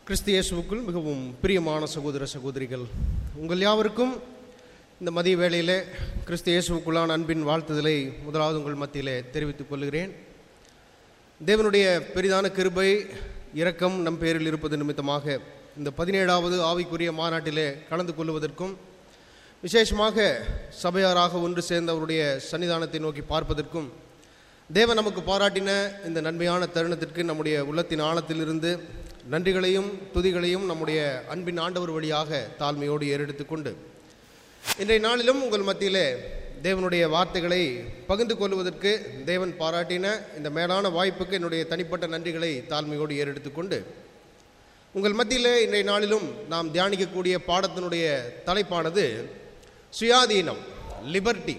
கிறிஸ்து இயேசுவுக்குள் மிகவும் பிரியமான சகோதர சகோதரிகள் உங்கள் யாவருக்கும் இந்த மதிய வேளையிலே கிறிஸ்து இயேசுவுக்குள்ளான அன்பின் வாழ்த்துதலை முதலாவது உங்கள் மத்தியிலே தெரிவித்துக் கொள்கிறேன் தேவனுடைய பெரிதான கிருபை இரக்கம் நம் பேரில் இருப்பது நிமித்தமாக இந்த பதினேழாவது ஆவிக்குரிய மாநாட்டிலே கலந்து கொள்வதற்கும் விசேஷமாக சபையாராக ஒன்று சேர்ந்து அவருடைய சன்னிதானத்தை நோக்கி பார்ப்பதற்கும் தேவன் நமக்கு பாராட்டின இந்த நன்மையான தருணத்திற்கு நம்முடைய உள்ளத்தின் ஆழத்திலிருந்து நன்றிகளையும் துதிகளையும் நம்முடைய அன்பின் ஆண்டவர் வழியாக தாழ்மையோடு ஏறெடுத்து கொண்டு இன்றைய நாளிலும் உங்கள் மத்தியிலே தேவனுடைய வார்த்தைகளை பகிர்ந்து கொள்வதற்கு தேவன் பாராட்டின இந்த மேலான வாய்ப்புக்கு என்னுடைய தனிப்பட்ட நன்றிகளை தாழ்மையோடு ஏறெடுத்து கொண்டு உங்கள் மத்தியிலே இன்றைய நாளிலும் நாம் தியானிக்கக்கூடிய பாடத்தினுடைய தலைப்பானது சுயாதீனம் லிபர்ட்டி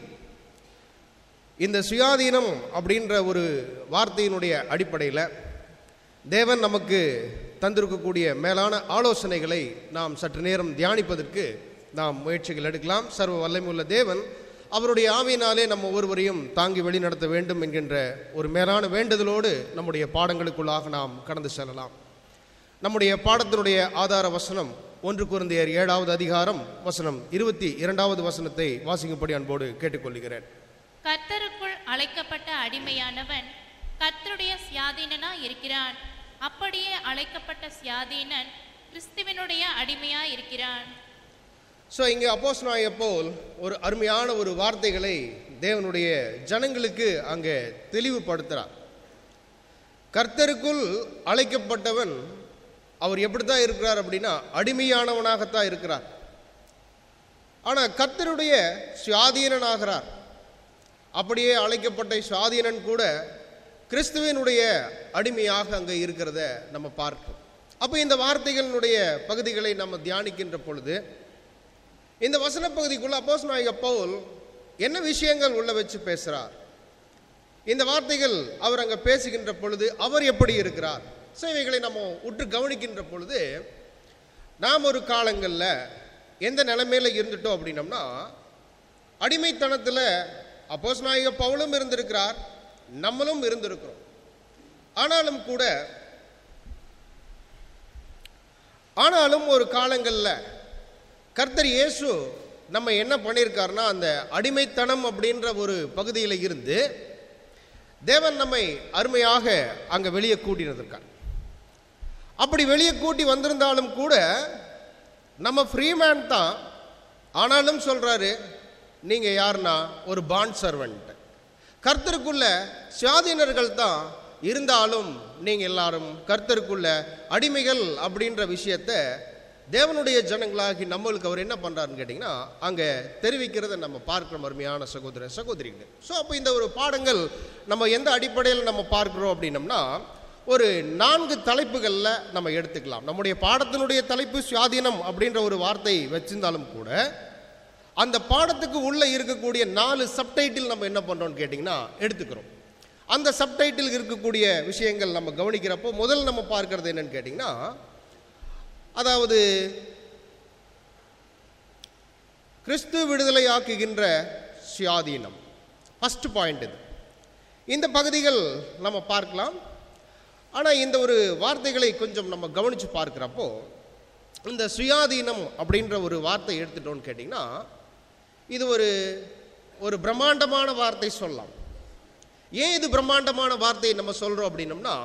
இந்த சுயாதீனம் அப்படின்ற ஒரு வார்த்தையினுடைய அடிப்படையில் தேவன் நமக்கு தந்திருக்கக்கூடிய மேலான ஆலோசனைகளை நாம் சற்று நேரம் தியானிப்பதற்கு நாம் முயற்சிகள் எடுக்கலாம் சர்வ வல்லமையுள்ள தேவன் அவருடைய ஆவியினாலே நம்ம ஒருவரையும் தாங்கி வழிநடத்த வேண்டும் என்கின்ற ஒரு மேலான வேண்டுதலோடு நம்முடைய பாடங்களுக்குள்ளாக நாம் கடந்து செல்லலாம் நம்முடைய பாடத்தினுடைய ஆதார வசனம் ஒன்று குருந்தையர் ஏழாவது அதிகாரம் வசனம் இருபத்தி இரண்டாவது வசனத்தை வாசிக்கும்படி அன்போடு கேட்டுக்கொள்கிறேன் கர்த்தருக்குள் அழைக்கப்பட்ட அடிமையானவன் கர்த்தருடைய சியாதீனனா இருக்கிறான் அப்படியே அழைக்கப்பட்ட சியாதீனன் கிறிஸ்துவினுடைய அடிமையா இருக்கிறான் ஸோ இங்கே அப்போஸ் நாய போல் ஒரு அருமையான ஒரு வார்த்தைகளை தேவனுடைய ஜனங்களுக்கு அங்கே தெளிவுபடுத்துகிறார் கர்த்தருக்குள் அழைக்கப்பட்டவன் அவர் எப்படி தான் இருக்கிறார் அப்படின்னா அடிமையானவனாகத்தான் இருக்கிறார் ஆனால் கர்த்தருடைய சுயாதீனனாகிறார் அப்படியே அழைக்கப்பட்ட சுவாதீனன் கூட கிறிஸ்துவனுடைய அடிமையாக அங்கே இருக்கிறத நம்ம பார்க்கிறோம் அப்போ இந்த வார்த்தைகளினுடைய பகுதிகளை நம்ம தியானிக்கின்ற பொழுது இந்த வசன பகுதிக்குள்ள அப்போஸ் நாயக பவுல் என்ன விஷயங்கள் உள்ள வச்சு பேசுகிறார் இந்த வார்த்தைகள் அவர் அங்கே பேசுகின்ற பொழுது அவர் எப்படி இருக்கிறார் ஸோ இவைகளை நம்ம உற்று கவனிக்கின்ற பொழுது நாம் ஒரு காலங்களில் எந்த நிலைமையில இருந்துட்டோம் அப்படின்னம்னா அடிமைத்தனத்தில் அப்போஸ் நாயக பவுலும் இருந்திருக்கிறார் நம்மளும் இருந்திருக்கிறோம் ஆனாலும் கூட ஆனாலும் ஒரு காலங்களில் கர்த்தர் இயேசு நம்ம என்ன பண்ணியிருக்காருன்னா அந்த அடிமைத்தனம் அப்படின்ற ஒரு பகுதியில் இருந்து தேவன் நம்மை அருமையாக அங்கே வெளியே கூட்டினதுக்கார் அப்படி வெளியே கூட்டி வந்திருந்தாலும் கூட நம்ம ஃப்ரீமேன் தான் ஆனாலும் சொல்கிறாரு நீங்கள் யாருன்னா ஒரு பாண்ட் சர்வெண்ட் கர்த்தருக்குள்ள சுயாதீனர்கள் தான் இருந்தாலும் நீங்கள் எல்லாரும் கர்த்தருக்குள்ள அடிமைகள் அப்படின்ற விஷயத்தை தேவனுடைய ஜனங்களாகி நம்மளுக்கு அவர் என்ன பண்ணுறாருன்னு கேட்டிங்கன்னா அங்கே தெரிவிக்கிறத நம்ம பார்க்குறோம் அருமையான சகோதர சகோதரிகள் ஸோ அப்போ இந்த ஒரு பாடங்கள் நம்ம எந்த அடிப்படையில் நம்ம பார்க்குறோம் அப்படின்னம்னா ஒரு நான்கு தலைப்புகளில் நம்ம எடுத்துக்கலாம் நம்முடைய பாடத்தினுடைய தலைப்பு சுயாதீனம் அப்படின்ற ஒரு வார்த்தை வச்சிருந்தாலும் கூட அந்த பாடத்துக்கு உள்ளே இருக்கக்கூடிய நாலு சப்டைட்டில் நம்ம என்ன பண்ணுறோம்னு கேட்டிங்கன்னா எடுத்துக்கிறோம் அந்த சப்டைட்டில் இருக்கக்கூடிய விஷயங்கள் நம்ம கவனிக்கிறப்போ முதல் நம்ம பார்க்கறது என்னன்னு கேட்டிங்கன்னா அதாவது கிறிஸ்து விடுதலையாக்குகின்ற சுயாதீனம் ஃபஸ்ட் பாயிண்ட் இது இந்த பகுதிகள் நம்ம பார்க்கலாம் ஆனால் இந்த ஒரு வார்த்தைகளை கொஞ்சம் நம்ம கவனித்து பார்க்குறப்போ இந்த சுயாதீனம் அப்படின்ற ஒரு வார்த்தை எடுத்துட்டோன்னு கேட்டிங்கன்னா இது ஒரு ஒரு பிரம்மாண்டமான வார்த்தை சொல்லலாம் ஏன் இது பிரம்மாண்டமான வார்த்தை நம்ம சொல்கிறோம் அப்படின்னம்னா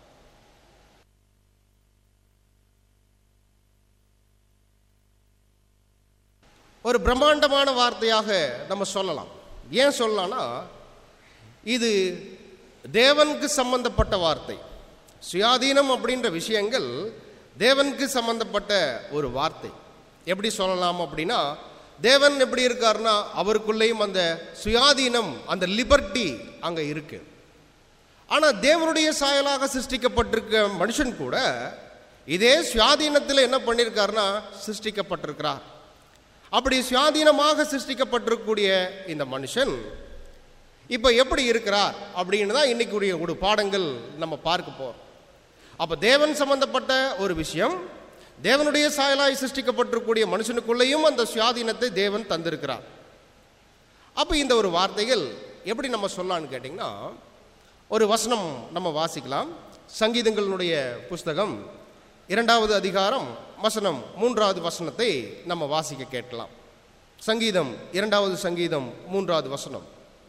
ஒரு பிரம்மாண்டமான வார்த்தையாக நம்ம சொல்லலாம் ஏன் சொல்லலாம்னா இது தேவனுக்கு சம்பந்தப்பட்ட வார்த்தை சுயாதீனம் அப்படின்ற விஷயங்கள் தேவனுக்கு சம்பந்தப்பட்ட ஒரு வார்த்தை எப்படி சொல்லலாம் அப்படின்னா தேவன் எப்படி இருக்காருன்னா அவருக்குள்ளேயும் அந்த சுயாதீனம் அந்த லிபர்ட்டி அங்கே இருக்கு ஆனால் தேவனுடைய சாயலாக சிருஷ்டிக்கப்பட்டிருக்க மனுஷன் கூட இதே சுயாதீனத்தில் என்ன பண்ணியிருக்காருன்னா சிருஷ்டிக்கப்பட்டிருக்கிறார் அப்படி சுயாதீனமாக சிருஷ்டிக்கப்பட்டிருக்கக்கூடிய இந்த மனுஷன் இப்போ எப்படி இருக்கிறார் அப்படின்னு தான் இன்னைக்குரிய ஒரு பாடங்கள் நம்ம பார்க்க போகிறோம் அப்போ தேவன் சம்பந்தப்பட்ட ஒரு விஷயம் தேவனுடைய சாயலாய் சிருஷ்டிக்கப்பட்டிருக்கக்கூடிய மனுஷனுக்குள்ளேயும் அந்த சுயாதீனத்தை தேவன் தந்திருக்கிறார் அப்போ இந்த ஒரு வார்த்தைகள் எப்படி நம்ம சொல்லலான்னு கேட்டிங்கன்னா ஒரு வசனம் நம்ம வாசிக்கலாம் சங்கீதங்களுடைய புஸ்தகம் இரண்டாவது அதிகாரம் வசனம் மூன்றாவது வசனத்தை நம்ம வாசிக்க கேட்கலாம் சங்கீதம் இரண்டாவது சங்கீதம் மூன்றாவது வசனம்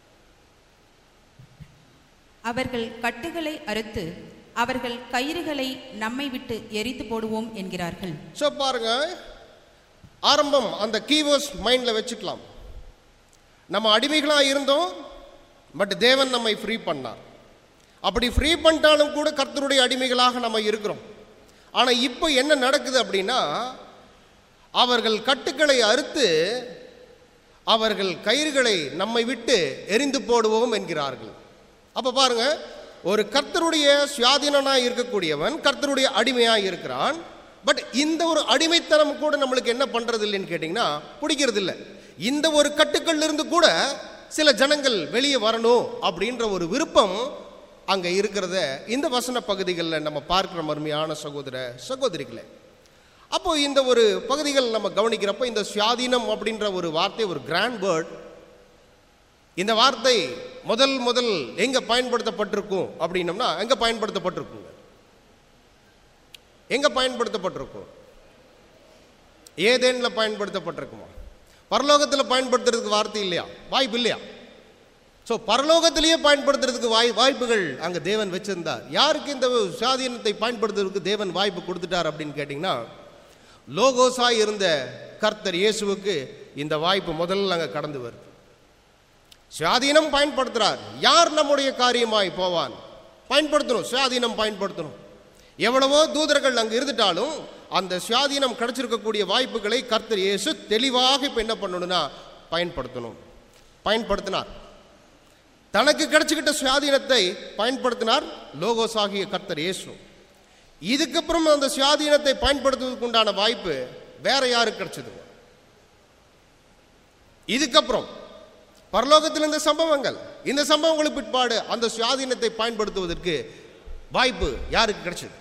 அவர்கள் கட்டுகளை அறுத்து அவர்கள் கயிறுகளை நம்மை விட்டு எரித்து போடுவோம் என்கிறார்கள் ஸோ பாருங்க ஆரம்பம் அந்த கீவேர்ட்ஸ் மைண்டில் வச்சுக்கலாம் நம்ம அடிமைகளாக இருந்தோம் பட் தேவன் நம்மை ஃப்ரீ பண்ணார் அப்படி ஃப்ரீ பண்ணிட்டாலும் கூட கர்த்தருடைய அடிமைகளாக நம்ம இருக்கிறோம் ஆனால் இப்போ என்ன நடக்குது அப்படின்னா அவர்கள் கட்டுக்களை அறுத்து அவர்கள் கயிறுகளை நம்மை விட்டு எரிந்து போடுவோம் என்கிறார்கள் அப்போ பாருங்க ஒரு கர்த்தருடைய சுயாதீனனாக இருக்கக்கூடியவன் கர்த்தருடைய அடிமையாக இருக்கிறான் பட் இந்த ஒரு அடிமைத்தனம் கூட நம்மளுக்கு என்ன பண்றது இல்லைன்னு கேட்டிங்கன்னா பிடிக்கிறது இல்லை இந்த ஒரு கட்டுக்கள்ல இருந்து கூட சில ஜனங்கள் வெளியே வரணும் அப்படின்ற ஒரு விருப்பம் அங்கே இருக்கிறத இந்த வசன பகுதிகளில் நம்ம பார்க்கிற மருமையான சகோதர சகோதரிகளே அப்போ இந்த ஒரு பகுதிகள் நம்ம கவனிக்கிறப்போ இந்த சுயாதீனம் அப்படின்ற ஒரு வார்த்தை ஒரு கிராண்ட் வேர்ட் இந்த வார்த்தை முதல் முதல் எங்க பயன்படுத்தப்பட்டிருக்கும் அப்படின்னம்னா எங்க பயன்படுத்தப்பட்டிருக்குங்க எங்க பயன்படுத்தப்பட்டிருக்கும் ஏதேன்ல பயன்படுத்தப்பட்டிருக்குமா பரலோகத்தில் பயன்படுத்துறதுக்கு வார்த்தை இல்லையா வாய்ப்பு இல்லையா ஸோ பரலோகத்திலேயே பயன்படுத்துறதுக்கு வாய் வாய்ப்புகள் அங்கே தேவன் வச்சிருந்தார் யாருக்கு இந்த சுயாதீனத்தை பயன்படுத்துறதுக்கு தேவன் வாய்ப்பு கொடுத்துட்டார் அப்படின்னு கேட்டிங்கன்னா லோகோஸாய் இருந்த கர்த்தர் இயேசுவுக்கு இந்த வாய்ப்பு முதல்ல அங்கே கடந்து வருது சுயாதீனம் பயன்படுத்துறார் யார் நம்முடைய காரியமாய் போவான் பயன்படுத்தணும் சுயாதீனம் பயன்படுத்தணும் எவ்வளவோ தூதர்கள் அங்கே இருந்துட்டாலும் அந்த சுயாதீனம் கிடைச்சிருக்கக்கூடிய வாய்ப்புகளை கர்த்தர் இயேசு தெளிவாக இப்போ என்ன பண்ணணும்னா பயன்படுத்தணும் பயன்படுத்தினார் தனக்கு கிடைச்சுக்கிட்ட சுயாதீனத்தை பயன்படுத்தினார் லோகோஸ் ஆகிய கர்த்தர் இயேசு இதுக்கப்புறம் அந்த சுயாதீனத்தை பயன்படுத்துவதற்கு உண்டான வாய்ப்பு வேற யாருக்கு கிடைச்சது இதுக்கப்புறம் பரலோகத்தில் இந்த சம்பவங்கள் இந்த சம்பவங்களுக்கு பிற்பாடு அந்த சுயாதீனத்தை பயன்படுத்துவதற்கு வாய்ப்பு யாருக்கு கிடைச்சது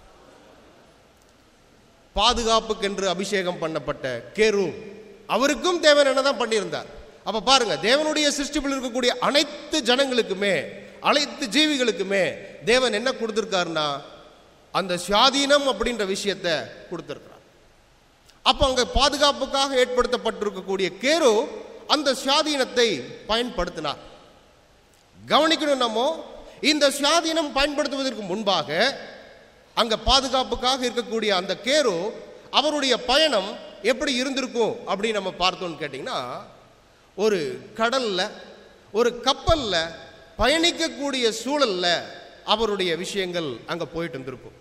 பாதுகாப்புக்கென்று அபிஷேகம் பண்ணப்பட்ட கேரு அவருக்கும் தேவன் என்னதான் பண்ணியிருந்தார் அப்ப பாருங்க தேவனுடைய சிருஷ்டிப்பில் இருக்கக்கூடிய அனைத்து ஜனங்களுக்குமே அனைத்து ஜீவிகளுக்குமே தேவன் என்ன கொடுத்திருக்காருன்னா அந்த சுயாதீனம் அப்படின்ற விஷயத்தை கொடுத்திருக்கிறார் அப்போ அங்க பாதுகாப்புக்காக ஏற்படுத்தப்பட்டிருக்கக்கூடிய கேரு அந்த சுயாதீனத்தை பயன்படுத்தினார் கவனிக்கணும் நம்ம இந்த சுயாதீனம் பயன்படுத்துவதற்கு முன்பாக அங்க பாதுகாப்புக்காக இருக்கக்கூடிய அந்த கேரு அவருடைய பயணம் எப்படி இருந்திருக்கும் அப்படின்னு நம்ம பார்த்தோம்னு கேட்டிங்கன்னா ஒரு கடல்ல ஒரு கப்பல்ல பயணிக்கக்கூடிய சூழல்ல அவருடைய விஷயங்கள் அங்க போயிட்டு இருந்திருக்கும்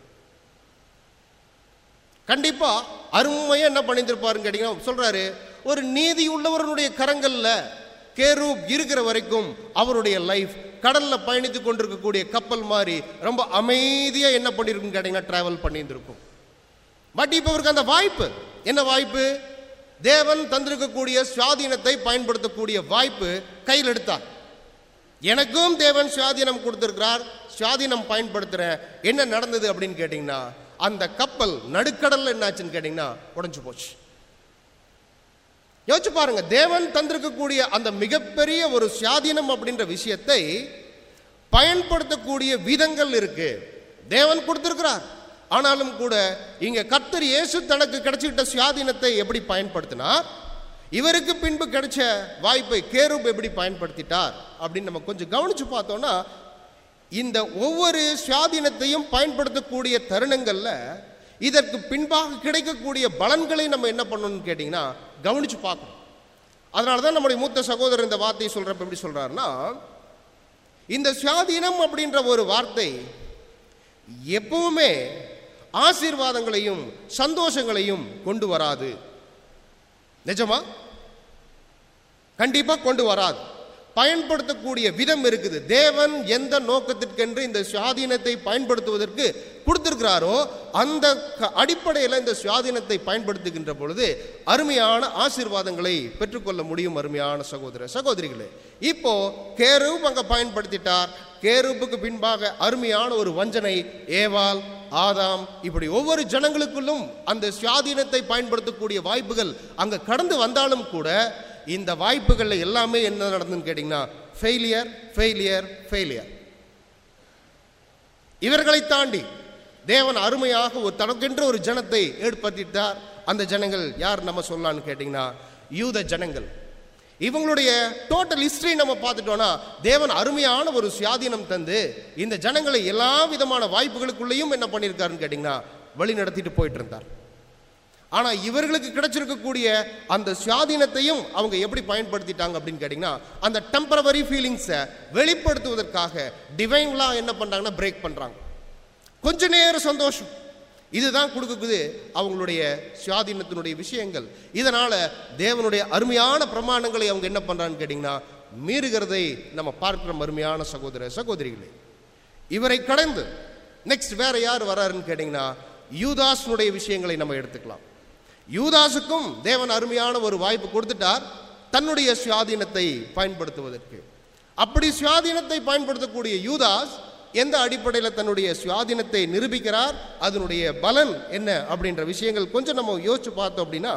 கண்டிப்பா அருமையா என்ன பண்ணியிருப்பாருன்னு கேட்டீங்கன்னா சொல்றாரு ஒரு நீதி உள்ளவருடைய கரங்கள்ல கேரூப் இருக்கிற வரைக்கும் அவருடைய லைஃப் கடல்ல பயணித்து கொண்டிருக்கக்கூடிய கப்பல் மாதிரி ரொம்ப அமைதியா என்ன பண்ணிருக்கும் கேட்டீங்கன்னா டிராவல் பண்ணியிருந்திருக்கும் பட் இப்போ இவருக்கு அந்த வாய்ப்பு என்ன வாய்ப்பு தேவன் தந்திருக்கக்கூடிய சுவாதீனத்தை பயன்படுத்தக்கூடிய வாய்ப்பு கையில் எடுத்தார் எனக்கும் தேவன் சுவாதீனம் கொடுத்திருக்கிறார் சுவாதீனம் பயன்படுத்துறேன் என்ன நடந்தது அப்படின்னு கேட்டிங்கன்னா அந்த கப்பல் நடுக்கடல்ல என்னாச்சுன்னு கேட்டிங்கன்னா உடைஞ்சு போச்சு யோசிச்சு பாருங்க தேவன் தந்திருக்கக்கூடிய அந்த மிகப்பெரிய ஒரு சுயாதீனம் அப்படின்ற விஷயத்தை பயன்படுத்தக்கூடிய விதங்கள் இருக்கு தேவன் கொடுத்திருக்கிறார் ஆனாலும் கூட இங்க கர்த்தர் இயேசு தனக்கு கிடைச்சிக்கிட்ட சுயாதீனத்தை எப்படி பயன்படுத்தினார் இவருக்கு பின்பு கிடைச்ச வாய்ப்பை கேரூப் எப்படி பயன்படுத்திட்டார் அப்படின்னு நம்ம கொஞ்சம் கவனிச்சு பார்த்தோம்னா இந்த ஒவ்வொரு சுயாதீனத்தையும் பயன்படுத்தக்கூடிய தருணங்கள்ல இதற்கு பின்பாக கிடைக்கக்கூடிய பலன்களை நம்ம என்ன பண்ணணும்னு கேட்டிங்கன்னா கவனிச்சு பார்க்கணும் அதனால தான் நம்முடைய மூத்த சகோதரர் இந்த வார்த்தையை சொல்றப்ப எப்படி சொல்றாருன்னா இந்த சுயாதீனம் அப்படின்ற ஒரு வார்த்தை எப்பவுமே ஆசீர்வாதங்களையும் சந்தோஷங்களையும் கொண்டு வராது நிஜமா கண்டிப்பா கொண்டு வராது பயன்படுத்தக்கூடிய விதம் இருக்குது தேவன் எந்த நோக்கத்திற்கென்று இந்த சுயாதீனத்தை பயன்படுத்துவதற்கு கொடுத்திருக்கிறாரோ அந்த க- அடிப்படையில் இந்த சுயாதீனத்தை பயன்படுத்துகின்ற பொழுது அருமையான ஆசீர்வாதங்களை பெற்றுக்கொள்ள முடியும் அருமையான சகோதர சகோதரிகளே இப்போ கேரூப் அங்க பயன்படுத்திட்டார் கேரூப்புக்கு பின்பாக அருமையான ஒரு வஞ்சனை ஏவாள் ஆதாம் இப்படி ஒவ்வொரு ஜனங்களுக்குள்ளும் அந்த சுயாதீனத்தை பயன்படுத்தக்கூடிய வாய்ப்புகள் அங்க கடந்து வந்தாலும் கூட இந்த வாய்ப்புகள்ல எல்லாமே என்ன நடந்துன்னு கேட்டிங்கன்னா ஃபெயிலியர் ஃபெயிலியர் ஃபெயிலியர் இவர்களை தாண்டி தேவன் அருமையாக ஒரு தனக்கென்று ஒரு ஜனத்தை ஏற்படுத்திட்டார் அந்த ஜனங்கள் யார் நம்ம சொல்லலாம்னு கேட்டிங்கன்னா யூத ஜனங்கள் இவங்களுடைய டோட்டல் ஹிஸ்டரி நம்ம பார்த்துட்டோம்னா தேவன் அருமையான ஒரு சுயாதீனம் தந்து இந்த ஜனங்களை எல்லா விதமான வாய்ப்புகளுக்குள்ளேயும் என்ன பண்ணியிருக்காருன்னு கேட்டிங்கன்னா வழி நடத்திட்டு போயிட்டு இருந்தார் ஆனா இவர்களுக்கு கிடைச்சிருக்கக்கூடிய அந்த சுயாதீனத்தையும் அவங்க எப்படி பயன்படுத்திட்டாங்க அப்படின்னு கேட்டிங்கன்னா அந்த டெம்பரவரி ஃபீலிங்ஸை வெளிப்படுத்துவதற்காக டிவைன்லாம் என்ன பண்றாங்கன்னா பிரேக் பண்றாங்க கொஞ்ச நேரம் சந்தோஷம் இதுதான் கொடுக்குது அவங்களுடைய சுயாதீனத்தினுடைய விஷயங்கள் இதனால தேவனுடைய அருமையான பிரமாணங்களை அவங்க என்ன பண்றான்னு கேட்டிங்கன்னா மீறுகிறதை நம்ம பார்க்கிறோம் அருமையான சகோதர சகோதரிகளே இவரை கடந்து நெக்ஸ்ட் வேற யார் வராருன்னு கேட்டிங்கன்னா யூதாஸ்னுடைய விஷயங்களை நம்ம எடுத்துக்கலாம் யூதாஸுக்கும் தேவன் அருமையான ஒரு வாய்ப்பு கொடுத்துட்டார் தன்னுடைய சுயாதீனத்தை பயன்படுத்துவதற்கு அப்படி சுயாதீனத்தை பயன்படுத்தக்கூடிய யூதாஸ் எந்த அடிப்படையில் தன்னுடைய சுயாதீனத்தை நிரூபிக்கிறார் அதனுடைய பலன் என்ன அப்படின்ற விஷயங்கள் கொஞ்சம் நம்ம யோசிச்சு பார்த்தோம் அப்படின்னா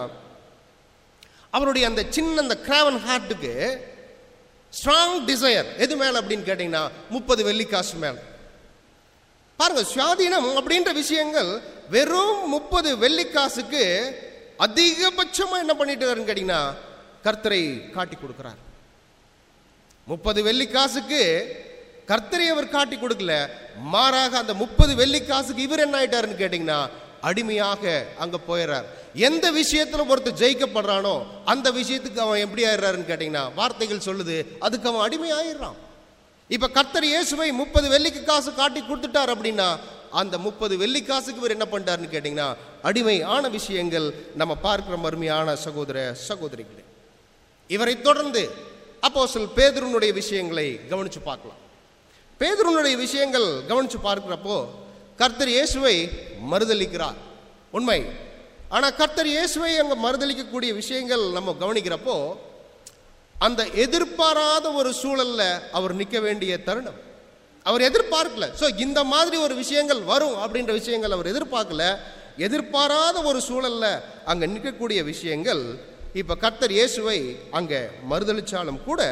அவருடைய அந்த சின்ன அந்த கிராவன் ஹார்ட்டுக்கு ஸ்ட்ராங் டிசையர் எது மேல அப்படின்னு கேட்டிங்கன்னா முப்பது வெள்ளிக்காசு மேல பாருங்க சுயாதீனம் அப்படின்ற விஷயங்கள் வெறும் முப்பது வெள்ளிக்காசுக்கு அதிகபட்சமா என்ன பண்ணிட்டு கேட்டீங்கன்னா கர்த்தரை காட்டி கொடுக்கிறார் முப்பது வெள்ளிக்காசுக்கு கர்த்தரை அவர் காட்டி கொடுக்கல மாறாக அந்த முப்பது வெள்ளிக்காசுக்கு இவர் என்ன ஆயிட்டாருன்னு கேட்டீங்கன்னா அடிமையாக அங்க போயிடுறார் எந்த விஷயத்துல ஒருத்தர் ஜெயிக்கப்படுறானோ அந்த விஷயத்துக்கு அவன் எப்படி ஆயிடுறாருன்னு கேட்டீங்கன்னா வார்த்தைகள் சொல்லுது அதுக்கு அவன் அடிமை ஆயிடுறான் இப்ப கர்த்தர் இயேசுவை முப்பது வெள்ளிக்கு காசு காட்டி கொடுத்துட்டார் அப்படின்னா அந்த முப்பது வெள்ளிக்காசுக்கு இவர் என்ன பண்ணிட்டாருன்னு கேட்டீங்கன்னா அடிமை ஆன விஷயங்கள் நம்ம பார்க்கிற மருமையான சகோதர சகோதரிகளே இவரை தொடர்ந்து அப்போஸ்தலர் பேதுருனுடைய விஷயங்களை கவனிச்சு பார்க்கலாம் பேதுருனுடைய விஷயங்கள் கவனிச்சு பார்க்கிறப்போ கர்த்தர் இயேசுவை மறுதலிக்கிறார் உண்மை ஆனா கர்த்தர் இயேசுவை அங்க மறுதலிக்கக்கூடிய விஷயங்கள் நம்ம கவனிக்கிறப்போ அந்த எதிர்பாராத ஒரு சூழல்ல அவர் நிற்க வேண்டிய தருணம் அவர் எதிர்பார்க்கல ஸோ இந்த மாதிரி ஒரு விஷயங்கள் வரும் அப்படின்ற விஷயங்கள் அவர் எதிர்பார்க்கல எதிர்பாராத ஒரு சூழல்ல அங்க நிற்கக்கூடிய விஷயங்கள் இப்ப கர்த்தர் இயேசுவை அங்க மறுதளிச்சாலும் கூட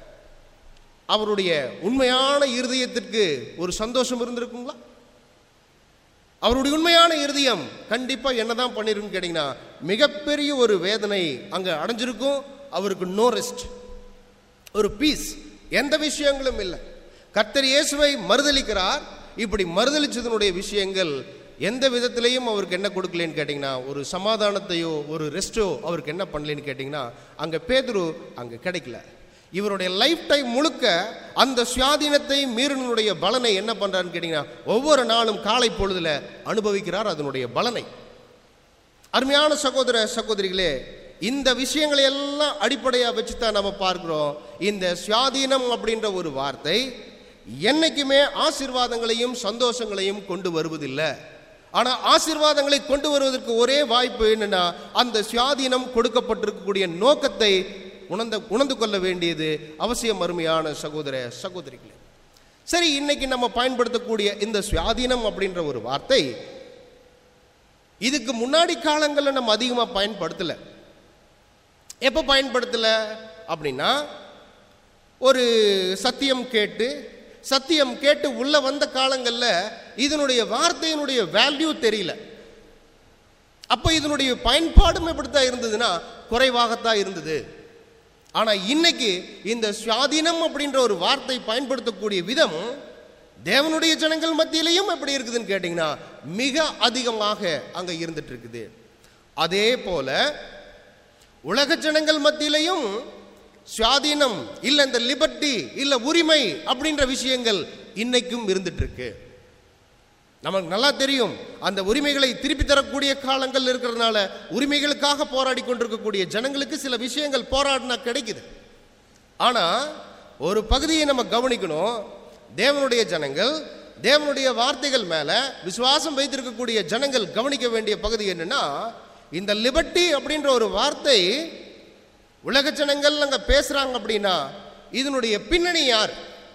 அவருடைய உண்மையான இருதயத்திற்கு ஒரு சந்தோஷம் இருந்திருக்குங்களா அவருடைய உண்மையான இருதயம் கண்டிப்பா என்னதான் பண்ணிருக்குன்னு கேட்டீங்கன்னா மிகப்பெரிய ஒரு வேதனை அங்க அடைஞ்சிருக்கும் அவருக்கு நோ ரெஸ்ட் ஒரு பீஸ் எந்த விஷயங்களும் இல்லை கர்த்தர் இயேசுவை மறுதலிக்கிறார் இப்படி மறுதலிச்சதனுடைய விஷயங்கள் எந்த விதத்திலையும் அவருக்கு என்ன கொடுக்கலன்னு கேட்டிங்கன்னா ஒரு சமாதானத்தையோ ஒரு ரெஸ்ட்டோ அவருக்கு என்ன பண்ணலன்னு கேட்டிங்கன்னா அங்கே பேதுரு அங்கே கிடைக்கல இவருடைய லைஃப் டைம் முழுக்க அந்த சுயாதீனத்தை மீறினுடைய பலனை என்ன பண்றாருன்னு கேட்டிங்கன்னா ஒவ்வொரு நாளும் காலை பொழுதுல அனுபவிக்கிறார் அதனுடைய பலனை அருமையான சகோதர சகோதரிகளே இந்த விஷயங்களை எல்லாம் அடிப்படையாக வச்சு தான் நம்ம பார்க்கிறோம் இந்த சுயாதீனம் அப்படின்ற ஒரு வார்த்தை என்னைக்குமே ஆசீர்வாதங்களையும் சந்தோஷங்களையும் கொண்டு வருவதில்லை ஆனா ஆசீர்வாதங்களை கொண்டு வருவதற்கு ஒரே வாய்ப்பு என்னன்னா அந்த சுயாதீனம் கொடுக்கப்பட்டிருக்கக்கூடிய நோக்கத்தை உணர்ந்த உணர்ந்து கொள்ள வேண்டியது அவசியம் அருமையான சகோதர சகோதரிகளே சரி இன்னைக்கு நம்ம பயன்படுத்தக்கூடிய இந்த சுயாதீனம் அப்படின்ற ஒரு வார்த்தை இதுக்கு முன்னாடி காலங்களில் நம்ம அதிகமாக பயன்படுத்தலை எப்போ பயன்படுத்தல அப்படின்னா ஒரு சத்தியம் கேட்டு சத்தியம் கேட்டு உள்ள வந்த காலங்களில் இதனுடைய வார்த்தையினுடைய வேல்யூ தெரியல அப்போ இதனுடைய பயன்பாடும் எப்படித்தான் இருந்ததுன்னா குறைவாகத்தான் இருந்தது ஆனா இன்னைக்கு இந்த சுவாதீனம் அப்படின்ற ஒரு வார்த்தை பயன்படுத்தக்கூடிய விதம் தேவனுடைய ஜனங்கள் மத்தியிலையும் எப்படி இருக்குதுன்னு கேட்டிங்கன்னா மிக அதிகமாக அங்க இருந்துட்டு இருக்குது அதே போல உலக ஜனங்கள் மத்தியிலையும் சுவாதீனம் இல்ல இந்த லிபர்ட்டி இல்ல உரிமை அப்படின்ற விஷயங்கள் இன்னைக்கும் இருந்துட்டு இருக்கு நமக்கு நல்லா தெரியும் அந்த உரிமைகளை திருப்பி தரக்கூடிய காலங்கள் இருக்கிறதுனால உரிமைகளுக்காக போராடி கொண்டிருக்கக்கூடிய ஜனங்களுக்கு சில விஷயங்கள் போராடினா கிடைக்குது ஆனா ஒரு பகுதியை நம்ம கவனிக்கணும் தேவனுடைய ஜனங்கள் தேவனுடைய வார்த்தைகள் மேல விசுவாசம் வைத்திருக்கக்கூடிய ஜனங்கள் கவனிக்க வேண்டிய பகுதி என்னன்னா இந்த லிபர்ட்டி அப்படின்ற ஒரு வார்த்தை உலக ஜனங்கள் அங்க பேசுறாங்க அப்படின்னா இதனுடைய பின்னணி யார்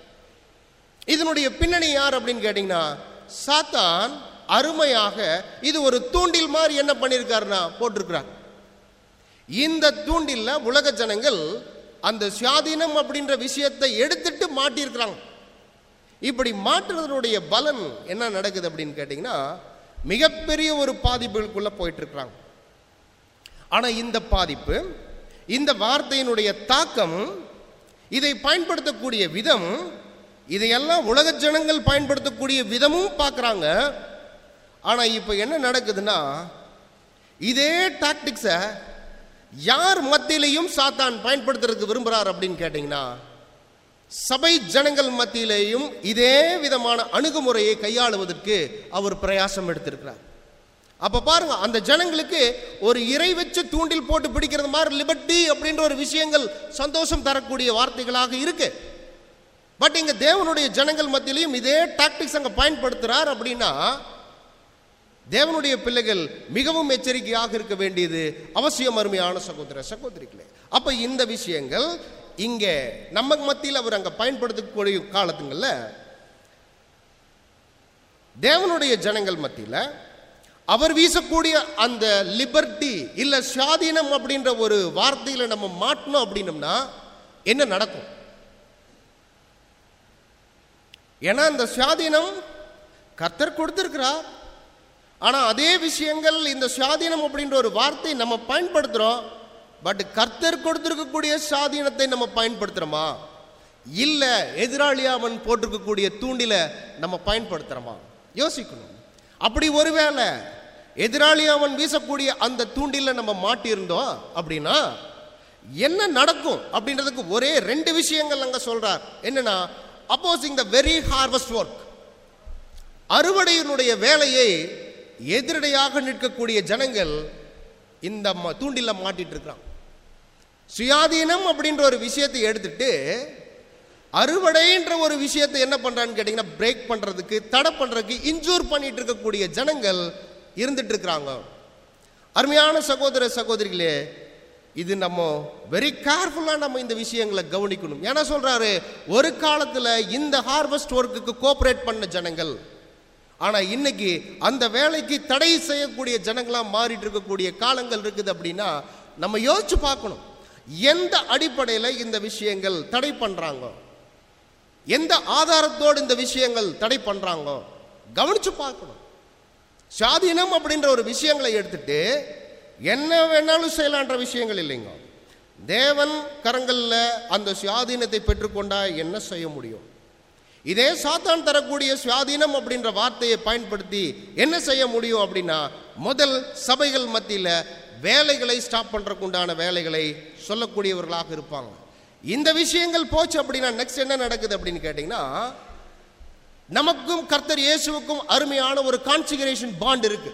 இதனுடைய பின்னணி யார் அப்படின்னு கேட்டீங்கன்னா சாத்தான் அருமையாக இது ஒரு தூண்டில் மாதிரி என்ன பண்ணியிருக்காருன்னா போட்டிருக்கிறார் இந்த தூண்டில்ல உலக ஜனங்கள் அந்த சுயாதீனம் அப்படின்ற விஷயத்தை எடுத்துட்டு மாட்டியிருக்கிறாங்க இப்படி மாற்றுறதனுடைய பலன் என்ன நடக்குது அப்படின்னு கேட்டிங்கன்னா மிகப்பெரிய ஒரு பாதிப்புகளுக்குள்ள போயிட்டு இருக்கிறாங்க ஆனா இந்த பாதிப்பு இந்த வார்த்தையினுடைய தாக்கம் இதை பயன்படுத்தக்கூடிய விதம் இதையெல்லாம் உலக ஜனங்கள் பயன்படுத்தக்கூடிய விதமும் பார்க்குறாங்க ஆனா இப்போ என்ன நடக்குதுன்னா இதே டாக்டிக்ஸை யார் மத்தியிலையும் சாத்தான் பயன்படுத்துறதுக்கு விரும்புறார் அப்படின்னு கேட்டிங்கன்னா சபை ஜனங்கள் மத்தியிலேயும் இதே விதமான அணுகுமுறையை கையாளுவதற்கு அவர் பிரயாசம் எடுத்திருக்கிறார் அப்ப பாருங்க அந்த ஜனங்களுக்கு ஒரு இறை வச்சு தூண்டில் போட்டு பிடிக்கிறது மாதிரி லிபர்ட்டி அப்படின்ற ஒரு விஷயங்கள் சந்தோஷம் தரக்கூடிய வார்த்தைகளாக இருக்கு பட் இங்க தேவனுடைய ஜனங்கள் மத்தியிலையும் இதே டாக்டிக்ஸ் அங்க பயன்படுத்துறார் அப்படின்னா தேவனுடைய பிள்ளைகள் மிகவும் எச்சரிக்கையாக இருக்க வேண்டியது அவசியம் அருமையான சகோதர சகோதரிகளே அப்ப இந்த விஷயங்கள் இங்கே நம்ம மத்தியில் அவர் அங்க பயன்படுத்தக்கூடிய காலத்துங்கள்ல தேவனுடைய ஜனங்கள் மத்தியில் அவர் வீசக்கூடிய அந்த லிபர்ட்டி இல்ல சுயாதீனம் அப்படின்ற ஒரு வார்த்தையில நம்ம மாட்டணும் அப்படின்னம்னா என்ன நடக்கும் ஏன்னா இந்த சுயாதீனம் கர்த்தர் கொடுத்திருக்கிறார் ஆனா அதே விஷயங்கள் இந்த சுயாதீனம் அப்படின்ற ஒரு வார்த்தை நம்ம பயன்படுத்துறோம் பட் கர்த்தர் கொடுத்திருக்கக்கூடிய சுயாதீனத்தை நம்ம பயன்படுத்துறோமா இல்ல எதிராளி அவன் போட்டிருக்கக்கூடிய தூண்டில நம்ம பயன்படுத்துறோமா யோசிக்கணும் அப்படி ஒருவேளை எதிராளி அவன் வீசக்கூடிய அந்த தூண்டில நம்ம மாட்டியிருந்தோம் அப்படின்னா என்ன நடக்கும் அப்படின்றதுக்கு ஒரே ரெண்டு விஷயங்கள் அங்க சொல்றார் என்னன்னா opposing the very harvest work அறுவடையினுடைய வேலையை எதிரடையாக நிற்கக்கூடிய ஜனங்கள் இந்த ம- தூண்டில மாட்டிட்டு இருக்கிறான் சுயாதீனம் அப்படின்ற ஒரு விஷயத்தை எடுத்துட்டு அறுவடைன்ற ஒரு விஷயத்தை என்ன பண்றான்னு கேட்டீங்கன்னா பிரேக் பண்றதுக்கு தடை பண்றதுக்கு இன்ஜூர் பண்ணிட்டு இருக்கக்கூடிய ஜனங்கள் இருந்துட்டு இருக்கிறாங்க அருமையான சகோதர சகோதரிகளே இது நம்ம வெரி கேர்ஃபுல்லாக நம்ம இந்த விஷயங்களை கவனிக்கணும் ஏன்னா சொல்றாரு ஒரு காலத்துல இந்த ஹார்வெஸ்ட் ஒர்க்குக்கு கோஆபரேட் பண்ண ஜனங்கள் ஆனா இன்னைக்கு அந்த வேலைக்கு தடை செய்யக்கூடிய ஜனங்களா மாறிட்டு இருக்கக்கூடிய காலங்கள் இருக்குது அப்படின்னா நம்ம யோசிச்சு பார்க்கணும் எந்த அடிப்படையில் இந்த விஷயங்கள் தடை பண்றாங்க எந்த ஆதாரத்தோடு இந்த விஷயங்கள் தடை பண்றாங்க கவனிச்சு பார்க்கணும் சுவாதீனம் அப்படின்ற ஒரு விஷயங்களை எடுத்துட்டு என்ன வேணாலும் செய்யலான்ற விஷயங்கள் இல்லைங்க தேவன் கரங்கள்ல அந்த சுயாதீனத்தை பெற்றுக்கொண்டா என்ன செய்ய முடியும் இதே சாத்தான் தரக்கூடிய சுயாதீனம் அப்படின்ற வார்த்தையை பயன்படுத்தி என்ன செய்ய முடியும் அப்படின்னா முதல் சபைகள் மத்தியில வேலைகளை ஸ்டாப் பண்றதுக்கு உண்டான வேலைகளை சொல்லக்கூடியவர்களாக இருப்பாங்க இந்த விஷயங்கள் போச்சு அப்படின்னா நெக்ஸ்ட் என்ன நடக்குது அப்படின்னு கேட்டிங்கன்னா நமக்கும் கர்த்தர் இயேசுவுக்கும் அருமையான ஒரு கான்சிகரேஷன் பாண்ட் இருக்கு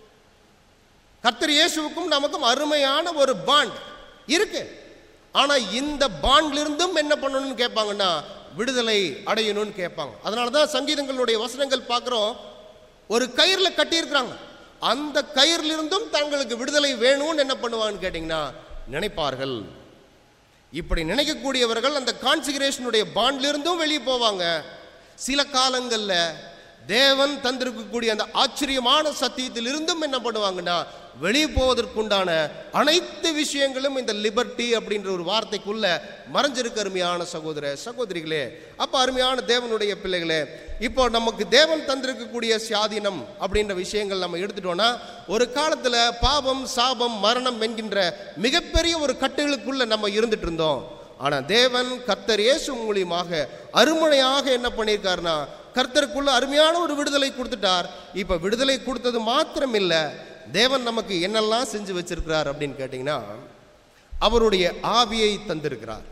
கர்த்தர் இயேசுவுக்கும் நமக்கும் அருமையான ஒரு பாண்ட் இருக்கு ஆனா இந்த பாண்ட்ல இருந்தும் என்ன பண்ணணும்னு கேட்பாங்கன்னா விடுதலை அடையணும்னு கேட்பாங்க அதனால தான் சங்கீதங்களுடைய வசனங்கள் பார்க்குறோம் ஒரு கயிறுல கட்டியிருக்கிறாங்க அந்த கயிறுல இருந்தும் தங்களுக்கு விடுதலை வேணும்னு என்ன பண்ணுவாங்கன்னு கேட்டிங்கன்னா நினைப்பார்கள் இப்படி நினைக்கக்கூடியவர்கள் அந்த கான்சிகரேஷனுடைய பாண்ட்ல இருந்தும் வெளியே போவாங்க சில காலங்கள்ல தேவன் தந்திருக்கக்கூடிய அந்த ஆச்சரியமான சத்தியத்தில் இருந்தும் என்ன பண்ணுவாங்கன்னா வெளியே போவதற்குண்டான அனைத்து விஷயங்களும் இந்த லிபர்ட்டி அப்படின்ற ஒரு வார்த்தைக்குள்ள மறைஞ்சிருக்க அருமையான சகோதர சகோதரிகளே அப்ப அருமையான தேவனுடைய பிள்ளைகளே இப்போ நமக்கு தேவன் தந்திருக்கக்கூடிய சுயாதீனம் அப்படின்ற விஷயங்கள் நம்ம எடுத்துட்டோம்னா ஒரு காலத்துல பாவம் சாபம் மரணம் என்கின்ற மிகப்பெரிய ஒரு கட்டுகளுக்குள்ள நம்ம இருந்துட்டு இருந்தோம் ஆனா தேவன் கர்த்தர் இயேசு மூலியமாக அருமனையாக என்ன பண்ணியிருக்காருன்னா கர்த்தருக்குள்ள அருமையான ஒரு விடுதலை கொடுத்துட்டார் இப்ப விடுதலை கொடுத்தது மாத்திரம் இல்ல தேவன் நமக்கு என்னெல்லாம் செஞ்சு வச்சிருக்கிறார் அப்படின்னு கேட்டிங்கன்னா அவருடைய ஆவியை தந்திருக்கிறார்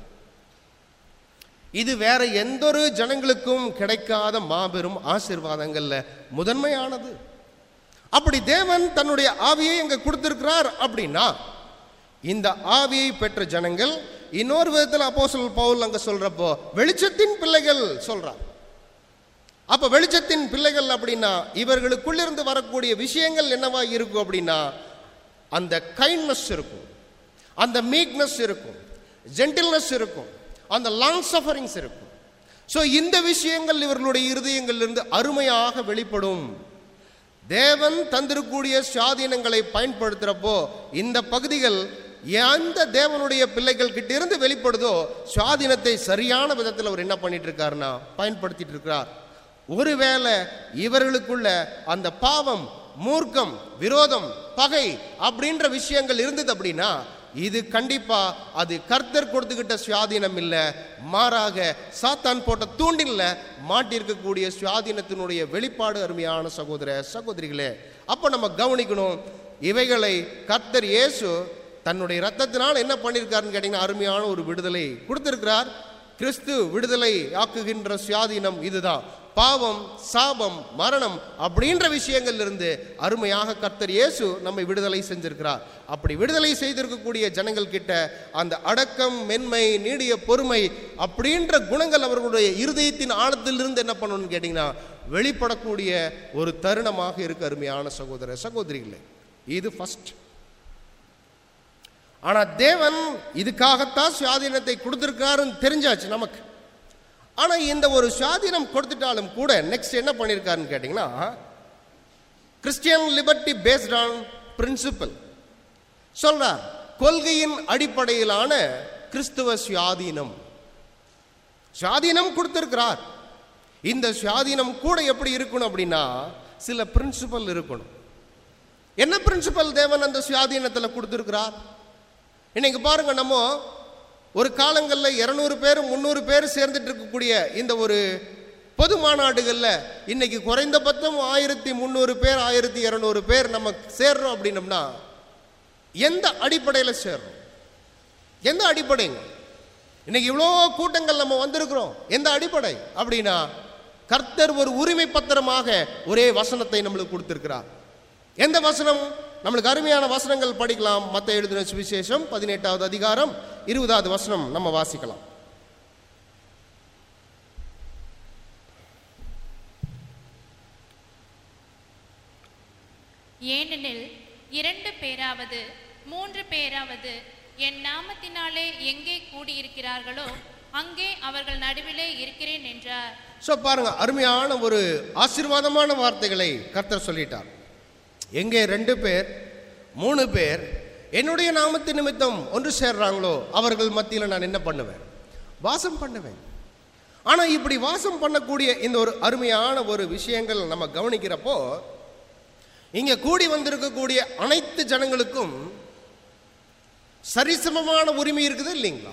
இது வேற எந்த ஒரு ஜனங்களுக்கும் கிடைக்காத மாபெரும் ஆசீர்வாதங்கள்ல முதன்மையானது அப்படி தேவன் தன்னுடைய ஆவியை இங்க கொடுத்திருக்கிறார் அப்படின்னா இந்த ஆவியை பெற்ற ஜனங்கள் இன்னொரு விதத்தில் அப்போஸ்தலன் பவுல் அங்க சொல்றப்போ வெளிச்சத்தின் பிள்ளைகள் சொல்றார் அப்ப வெளிச்சத்தின் பிள்ளைகள் அப்படின்னா இவர்களுக்குள்ளிருந்து வரக்கூடிய விஷயங்கள் என்னவா இருக்கும் அப்படின்னா அந்த கைண்ட்னஸ் இருக்கும் அந்த மீக்னஸ் இருக்கும் ஜென்டில்னஸ் இருக்கும் அந்த லாங் சஃபரிங்ஸ் இருக்கும் ஸோ இந்த விஷயங்கள் இவர்களுடைய இருதயங்களிலிருந்து அருமையாக வெளிப்படும் தேவன் தந்திருக்கூடிய சுவாதீனங்களை பயன்படுத்துறப்போ இந்த பகுதிகள் எந்த தேவனுடைய பிள்ளைகள் கிட்ட இருந்து வெளிப்படுதோ சுவாதீனத்தை சரியான விதத்தில் அவர் என்ன பண்ணிட்டு இருக்காருன்னா பயன்படுத்திட்டு இருக்கிறார் ஒருவேளை இவர்களுக்குள்ள அந்த பாவம் மூர்க்கம் விரோதம் பகை அப்படின்ற விஷயங்கள் இருந்தது அப்படின்னா இது கண்டிப்பா அது கர்த்தர் கொடுத்துக்கிட்ட சுயாதீனம் இல்ல மாறாக சாத்தான் போட்ட தூண்டில்ல மாட்டிருக்கக்கூடிய சுயாதீனத்தினுடைய வெளிப்பாடு அருமையான சகோதர சகோதரிகளே அப்ப நம்ம கவனிக்கணும் இவைகளை கர்த்தர் இயேசு தன்னுடைய ரத்தத்தினால் என்ன பண்ணியிருக்காருன்னு கேட்டீங்கன்னா அருமையான ஒரு விடுதலை கொடுத்திருக்கிறார் கிறிஸ்து விடுதலை ஆக்குகின்ற சுயாதீனம் இதுதான் பாவம் சாபம் மரணம் அப்படின்ற விஷயங்கள்ல இருந்து அருமையாக கர்த்தர் இயேசு நம்மை விடுதலை செஞ்சிருக்கிறார் அப்படி விடுதலை செய்திருக்கக்கூடிய ஜனங்கள் கிட்ட அந்த அடக்கம் மென்மை நீடிய பொறுமை அப்படின்ற குணங்கள் அவர்களுடைய இருதயத்தின் ஆழத்திலிருந்து என்ன பண்ணணும்னு கேட்டிங்கன்னா வெளிப்படக்கூடிய ஒரு தருணமாக இருக்கு அருமையான சகோதர சகோதரிகளே இது ஃபர்ஸ்ட் ஆனா தேவன் இதுக்காகத்தான் சுயாதீனத்தை கொடுத்திருக்காருன்னு தெரிஞ்சாச்சு நமக்கு ஆனா இந்த ஒரு சுயாதீனம் கொடுத்துட்டாலும் கூட நெக்ஸ்ட் என்ன பண்ணியிருக்காருன்னு கேட்டிங்கன்னா Christian liberty based on principle சொல்றார் கொள்கையின் அடிப்படையிலான கிறிஸ்துவ சுயாதீனம் சுயாதீனம் கொடுத்திருக்கிறார் இந்த சுயாதீனம் கூட எப்படி இருக்கணும் அப்படின்னா சில பிரின்சிபல் இருக்கணும் என்ன பிரின்சிபல் தேவன் அந்த சுயாதீனத்தில் கொடுத்திருக்கிறார் இன்னைக்கு பாருங்க நம்ம ஒரு காலங்களில் இரநூறு பேர் முந்நூறு பேர் சேர்ந்துட்டு இருக்கக்கூடிய இந்த ஒரு பொது மாநாடுகளில் இன்னைக்கு குறைந்தபட்சம் ஆயிரத்தி முந்நூறு பேர் ஆயிரத்தி இரநூறு பேர் நம்ம சேர்றோம் அப்படின்னம்னா எந்த அடிப்படையில் சேர்றோம் எந்த அடிப்படைங்க இன்னைக்கு இவ்வளோ கூட்டங்கள் நம்ம வந்திருக்கிறோம் எந்த அடிப்படை அப்படின்னா கர்த்தர் ஒரு உரிமை பத்திரமாக ஒரே வசனத்தை நம்மளுக்கு கொடுத்திருக்கிறார் எந்த வசனம் நம்மளுக்கு அருமையான வசனங்கள் படிக்கலாம் மத்த எழுதின சுவிசேஷம் பதினெட்டாவது அதிகாரம் இருபதாவது வசனம் நம்ம வாசிக்கலாம் ஏனெனில் இரண்டு பேராவது மூன்று பேராவது என் நாமத்தினாலே எங்கே கூடியிருக்கிறார்களோ அங்கே அவர்கள் நடுவிலே இருக்கிறேன் என்றார் ஸோ பாருங்க அருமையான ஒரு ஆசீர்வாதமான வார்த்தைகளை கர்த்தர் சொல்லிட்டார் எங்கே ரெண்டு பேர் மூணு பேர் என்னுடைய நாமத்து நிமித்தம் ஒன்று சேர்றாங்களோ அவர்கள் மத்தியில் நான் என்ன பண்ணுவேன் வாசம் பண்ணுவேன் ஆனால் இப்படி வாசம் பண்ணக்கூடிய இந்த ஒரு அருமையான ஒரு விஷயங்கள் நம்ம கவனிக்கிறப்போ இங்க கூடி வந்திருக்கக்கூடிய அனைத்து ஜனங்களுக்கும் சரிசமமான உரிமை இருக்குது இல்லைங்களா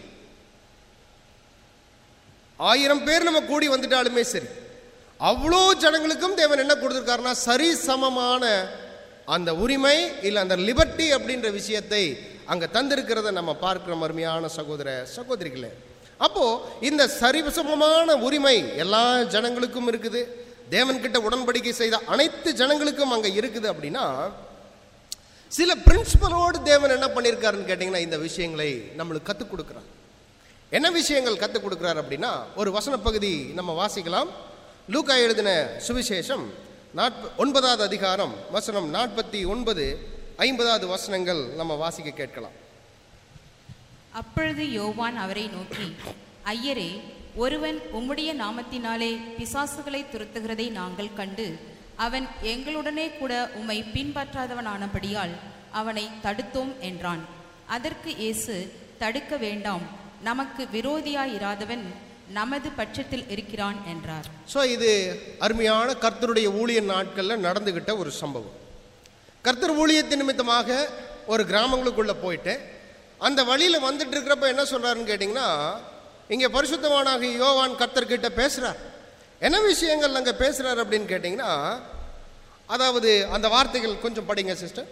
ஆயிரம் பேர் நம்ம கூடி வந்துட்டாலுமே சரி அவ்வளோ ஜனங்களுக்கும் தேவன் என்ன கொடுத்துருக்காருன்னா சரிசமமான அந்த உரிமை இல்லை அந்த லிபர்ட்டி அப்படின்ற விஷயத்தை அங்கே தந்திருக்கிறத நம்ம பார்க்கிறோம் அருமையான சகோதர சகோதரிகளே அப்போ இந்த சரிசமமான உரிமை எல்லா ஜனங்களுக்கும் இருக்குது தேவன்கிட்ட உடன்படிக்கை செய்த அனைத்து ஜனங்களுக்கும் அங்கே இருக்குது அப்படின்னா சில பிரின்சிபலோடு தேவன் என்ன பண்ணியிருக்காருன்னு கேட்டிங்கன்னா இந்த விஷயங்களை நம்மளுக்கு கற்றுக் கொடுக்குறார் என்ன விஷயங்கள் கற்றுக் கொடுக்குறார் அப்படின்னா ஒரு வசன பகுதி நம்ம வாசிக்கலாம் லூக்கா எழுதின சுவிசேஷம் நாற்ப ஒன்பதாவது அதிகாரம் வசனம் நாற்பத்தி ஒன்பது ஐம்பதாவது வசனங்கள் நம்ம வாசிக்க கேட்கலாம் அப்பொழுது யோவான் அவரை நோக்கி ஐயரே ஒருவன் உம்முடைய நாமத்தினாலே பிசாசுகளை துரத்துகிறதை நாங்கள் கண்டு அவன் எங்களுடனே கூட உம்மை பின்பற்றாதவனானபடியால் அவனை தடுத்தோம் என்றான் அதற்கு இயேசு தடுக்க வேண்டாம் நமக்கு விரோதியாயிராதவன் நமது பட்சத்தில் இருக்கிறான் என்றார் ஸோ இது அருமையான கர்த்தருடைய ஊழிய நாட்களில் நடந்துக்கிட்ட ஒரு சம்பவம் கர்த்தர் ஊழியத்தின் நிமித்தமாக ஒரு கிராமங்களுக்குள்ளே போயிட்டு அந்த வழியில் வந்துட்டு இருக்கிறப்ப என்ன சொல்கிறாருன்னு கேட்டிங்கன்னா இங்கே பரிசுத்தவானாக யோவான் கர்த்தர்கிட்ட பேசுகிறார் என்ன விஷயங்கள் அங்கே பேசுகிறார் அப்படின்னு கேட்டிங்கன்னா அதாவது அந்த வார்த்தைகள் கொஞ்சம் படிங்க சிஸ்டர்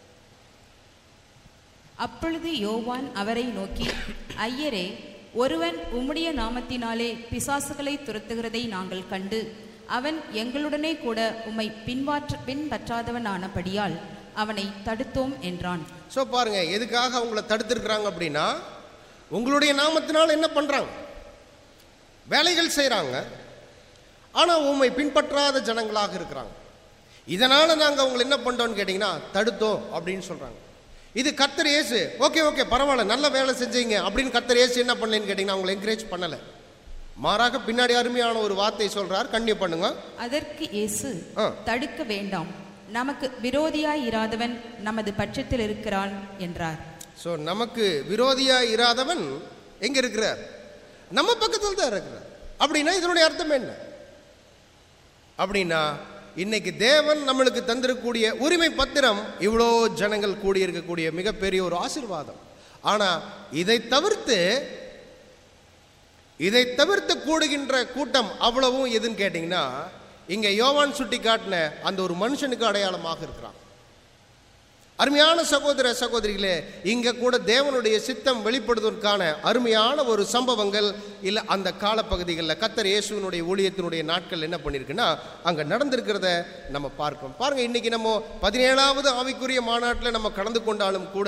அப்பொழுது யோவான் அவரை நோக்கி ஐயரே ஒருவன் உம்முடைய நாமத்தினாலே பிசாசுகளை துரத்துகிறதை நாங்கள் கண்டு அவன் எங்களுடனே கூட உம்மை பின்வாற்ற பின்பற்றாதவனானபடியால் அவனை தடுத்தோம் என்றான் ஸோ பாருங்க எதுக்காக அவங்கள தடுத்திருக்கிறாங்க அப்படின்னா உங்களுடைய நாமத்தினால் என்ன பண்ணுறாங்க வேலைகள் செய்கிறாங்க ஆனால் உண்மை பின்பற்றாத ஜனங்களாக இருக்கிறாங்க இதனால் நாங்கள் அவங்களை என்ன பண்ணுறோம்னு கேட்டிங்கன்னா தடுத்தோம் அப்படின்னு சொல்கிறாங்க இது கர்த்தர் இயேசு ஓகே ஓகே பரவாயில்ல நல்ல வேலை செஞ்சீங்க அப்படின்னு கர்த்தர் இயேசு என்ன பண்ணலன்னு கேட்டிங்கன்னா அவங்களை என்கரேஜ் பண்ணலை மாறாக பின்னாடி அருமையான ஒரு வார்த்தை சொல்கிறார் கண்ணியம் பண்ணுங்க அதற்கு இயேசு ஆ. தடுக்க வேண்டாம் நமக்கு விரோதியாய் இராதவன் நமது பட்சத்தில் இருக்கிறான் என்றார் ஸோ நமக்கு விரோதியாக இராதவன் எங்கே இருக்கிறார் நம்ம பக்கத்தில் தான் இருக்கிறார் அப்படின்னா இதனுடைய அர்த்தம் என்ன அப்படின்னா இன்னைக்கு தேவன் நம்மளுக்கு தந்திருக்கக்கூடிய உரிமை பத்திரம் இவ்வளோ ஜனங்கள் கூடியிருக்கக்கூடிய மிகப்பெரிய ஒரு ஆசீர்வாதம் ஆனா இதை தவிர்த்து இதை தவிர்த்து கூடுகின்ற கூட்டம் அவ்வளவும் எதுன்னு கேட்டிங்கன்னா இங்க யோவான் சுட்டி காட்டின அந்த ஒரு மனுஷனுக்கு அடையாளமாக இருக்கிறான் அருமையான சகோதர சகோதரிகளே இங்க கூட தேவனுடைய சித்தம் வெளிப்படுவதற்கான அருமையான ஒரு சம்பவங்கள் இல்ல அந்த காலப்பகுதிகளில் கத்தர் இயேசுவினுடைய ஊழியத்தினுடைய நாட்கள் என்ன பண்ணிருக்குன்னா அங்க நடந்திருக்கிறத நம்ம பார்க்கிறோம் பாருங்க இன்னைக்கு நம்ம பதினேழாவது ஆவிக்குரிய மாநாட்டில் நம்ம கலந்து கொண்டாலும் கூட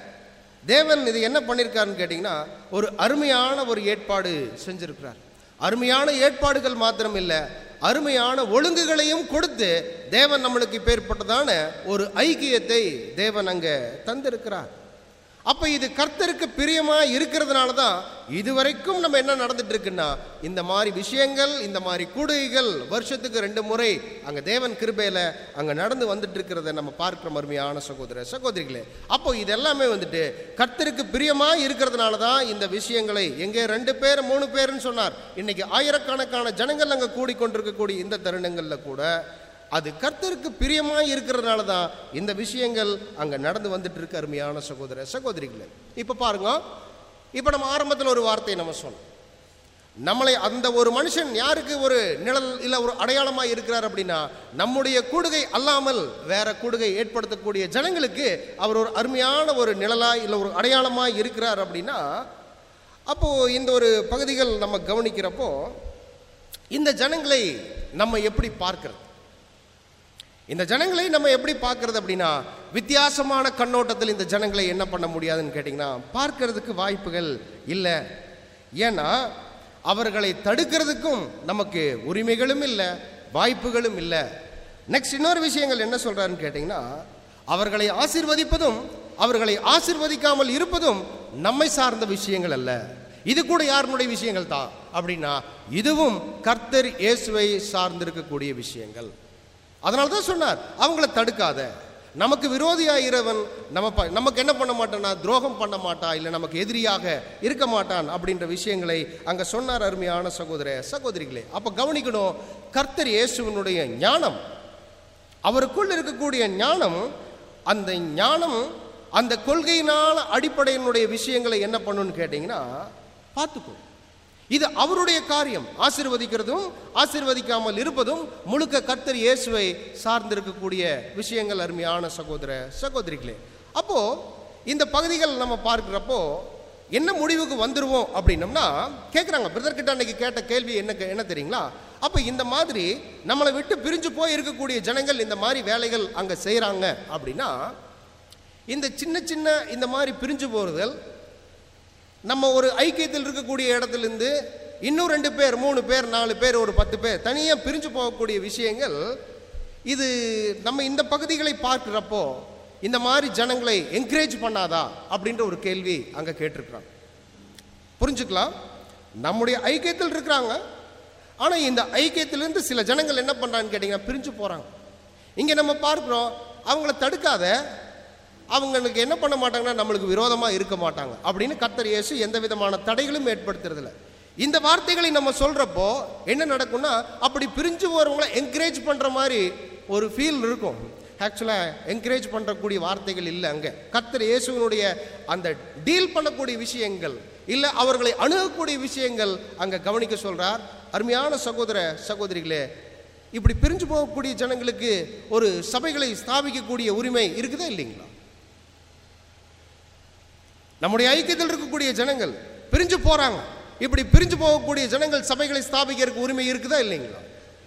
தேவன் இது என்ன பண்ணியிருக்காருன்னு கேட்டிங்கன்னா ஒரு அருமையான ஒரு ஏற்பாடு செஞ்சிருக்கிறார் அருமையான ஏற்பாடுகள் மாத்திரம் இல்லை அருமையான ஒழுங்குகளையும் கொடுத்து தேவன் நம்மளுக்கு இப்பேற்பட்டதான ஒரு ஐக்கியத்தை தேவன் அங்க தந்திருக்கிறார் அப்ப இது கர்த்தருக்கு பிரியமா இருக்கிறதுனால தான் இதுவரைக்கும் நம்ம என்ன நடந்துட்டு இருக்குன்னா இந்த மாதிரி விஷயங்கள் இந்த மாதிரி கூடுகைகள் வருஷத்துக்கு ரெண்டு முறை அங்க தேவன் கிருபையில அங்க நடந்து வந்துட்டு இருக்கிறத நம்ம பார்க்கிற அருமையான சகோதர சகோதரிகளே அப்போ இது எல்லாமே வந்துட்டு கர்த்தருக்கு பிரியமா இருக்கிறதுனால தான் இந்த விஷயங்களை எங்கே ரெண்டு பேர் மூணு பேருன்னு சொன்னார் இன்னைக்கு ஆயிரக்கணக்கான ஜனங்கள் அங்க கூடிக்கொண்டிருக்கக்கூடிய இந்த தருணங்கள்ல கூட அது கர்த்தருக்கு பிரியமா இருக்கிறதுனால தான் இந்த விஷயங்கள் அங்க நடந்து வந்துட்டு இருக்கு அருமையான சகோதர சகோதரிகளே இப்ப பாருங்க இப்ப நம்ம ஆரம்பத்தில் ஒரு வார்த்தையை நம்ம சொன்னோம் நம்மளை அந்த ஒரு மனுஷன் யாருக்கு ஒரு நிழல் இல்ல ஒரு அடையாளமா இருக்கிறார் அப்படின்னா நம்முடைய கூடுகை அல்லாமல் வேற கூடுகை ஏற்படுத்தக்கூடிய ஜனங்களுக்கு அவர் ஒரு அருமையான ஒரு நிழலா இல்ல ஒரு அடையாளமா இருக்கிறார் அப்படின்னா அப்போ இந்த ஒரு பகுதிகள் நம்ம கவனிக்கிறப்போ இந்த ஜனங்களை நம்ம எப்படி பார்க்கிறது இந்த ஜனங்களை நம்ம எப்படி பார்க்கறது அப்படின்னா வித்தியாசமான கண்ணோட்டத்தில் இந்த ஜனங்களை என்ன பண்ண முடியாதுன்னு கேட்டிங்கன்னா பார்க்கறதுக்கு வாய்ப்புகள் இல்லை ஏன்னா அவர்களை தடுக்கிறதுக்கும் நமக்கு உரிமைகளும் இல்லை வாய்ப்புகளும் இல்லை நெக்ஸ்ட் இன்னொரு விஷயங்கள் என்ன சொல்றாருன்னு கேட்டிங்கன்னா அவர்களை ஆசீர்வதிப்பதும் அவர்களை ஆசீர்வதிக்காமல் இருப்பதும் நம்மை சார்ந்த விஷயங்கள் அல்ல இது கூட யாருடைய விஷயங்கள் தான் அப்படின்னா இதுவும் கர்த்தர் இயேசுவை சார்ந்திருக்கக்கூடிய விஷயங்கள் அதனால தான் சொன்னார் அவங்கள தடுக்காத நமக்கு விரோதியாக இரவன் நம்ம ப- நமக்கு என்ன பண்ண மாட்டான்னா துரோகம் பண்ண மாட்டான் இல்லை நமக்கு எதிரியாக இருக்க மாட்டான் அப்படின்ற விஷயங்களை அங்கே சொன்னார் அருமையான சகோதர சகோதரிகளே அப்போ கவனிக்கணும் கர்த்தர் இயேசுவினுடைய ஞானம் அவருக்குள் இருக்கக்கூடிய ஞானம் அந்த ஞானம் அந்த கொள்கையினால அடிப்படையினுடைய விஷயங்களை என்ன பண்ணுன்னு கேட்டிங்கன்னா பார்த்துக்கும் இது அவருடைய காரியம் ஆசீர்வதிக்கிறதும் ஆசீர்வதிக்காமல் இருப்பதும் முழுக்க கர்த்தர் இயேசுவை சார்ந்திருக்கக்கூடிய விஷயங்கள் அருமையான சகோதர சகோதரிகளே அப்போ இந்த பகுதிகள் நம்ம பார்க்கிறப்போ என்ன முடிவுக்கு வந்துருவோம் அப்படின்னம்னா கேட்குறாங்க பிரதர் கிட்ட அன்னைக்கு கேட்ட கேள்வி என்ன கே- என்ன தெரியுங்களா அப்போ இந்த மாதிரி நம்மளை விட்டு பிரிஞ்சு போய் இருக்கக்கூடிய ஜனங்கள் இந்த மாதிரி வேலைகள் அங்கே செய்கிறாங்க அப்படின்னா இந்த சின்ன சின்ன இந்த மாதிரி பிரிஞ்சு போறுதல் நம்ம ஒரு ஐக்கியத்தில் இருக்கக்கூடிய இடத்துலேருந்து இன்னும் ரெண்டு பேர் மூணு பேர் நாலு பேர் ஒரு பத்து பேர் தனியாக பிரிஞ்சு போகக்கூடிய விஷயங்கள் இது நம்ம இந்த பகுதிகளை பார்க்குறப்போ இந்த மாதிரி ஜனங்களை என்கரேஜ் பண்ணாதா அப்படின்ற ஒரு கேள்வி அங்கே கேட்டிருக்கிறாங்க புரிஞ்சுக்கலாம் நம்முடைய ஐக்கியத்தில் இருக்கிறாங்க ஆனால் இந்த ஐக்கியத்திலிருந்து சில ஜனங்கள் என்ன பண்ணுறான்னு கேட்டிங்கன்னா பிரிஞ்சு போகிறாங்க இங்கே நம்ம பார்க்குறோம் அவங்கள தடுக்காத அவங்களுக்கு என்ன பண்ண மாட்டாங்கன்னா நம்மளுக்கு விரோதமாக இருக்க மாட்டாங்க அப்படின்னு கர்த்தர் இயேசு எந்த விதமான தடைகளும் ஏற்படுத்துறதில்ல இந்த வார்த்தைகளை நம்ம சொல்கிறப்போ என்ன நடக்கும்னா அப்படி பிரிஞ்சு போகிறவங்கள என்கரேஜ் பண்ணுற மாதிரி ஒரு ஃபீல் இருக்கும் ஆக்சுவலாக என்கரேஜ் பண்ணுறக்கூடிய வார்த்தைகள் இல்லை அங்கே கர்த்தர் இயேசுவினுடைய அந்த டீல் பண்ணக்கூடிய விஷயங்கள் இல்லை அவர்களை அணுகக்கூடிய விஷயங்கள் அங்கே கவனிக்க சொல்கிறார் அருமையான சகோதர சகோதரிகளே இப்படி பிரிஞ்சு போகக்கூடிய ஜனங்களுக்கு ஒரு சபைகளை ஸ்தாபிக்கக்கூடிய உரிமை இருக்குதா இல்லைங்களா நம்முடைய ஐக்கியத்தில் இருக்கக்கூடிய ஜனங்கள் பிரிஞ்சு போறாங்க இப்படி பிரிஞ்சு போகக்கூடிய ஜனங்கள் சபைகளை ஸ்தாபிக்கிறதுக்கு உரிமை இருக்குதா இல்லைங்களா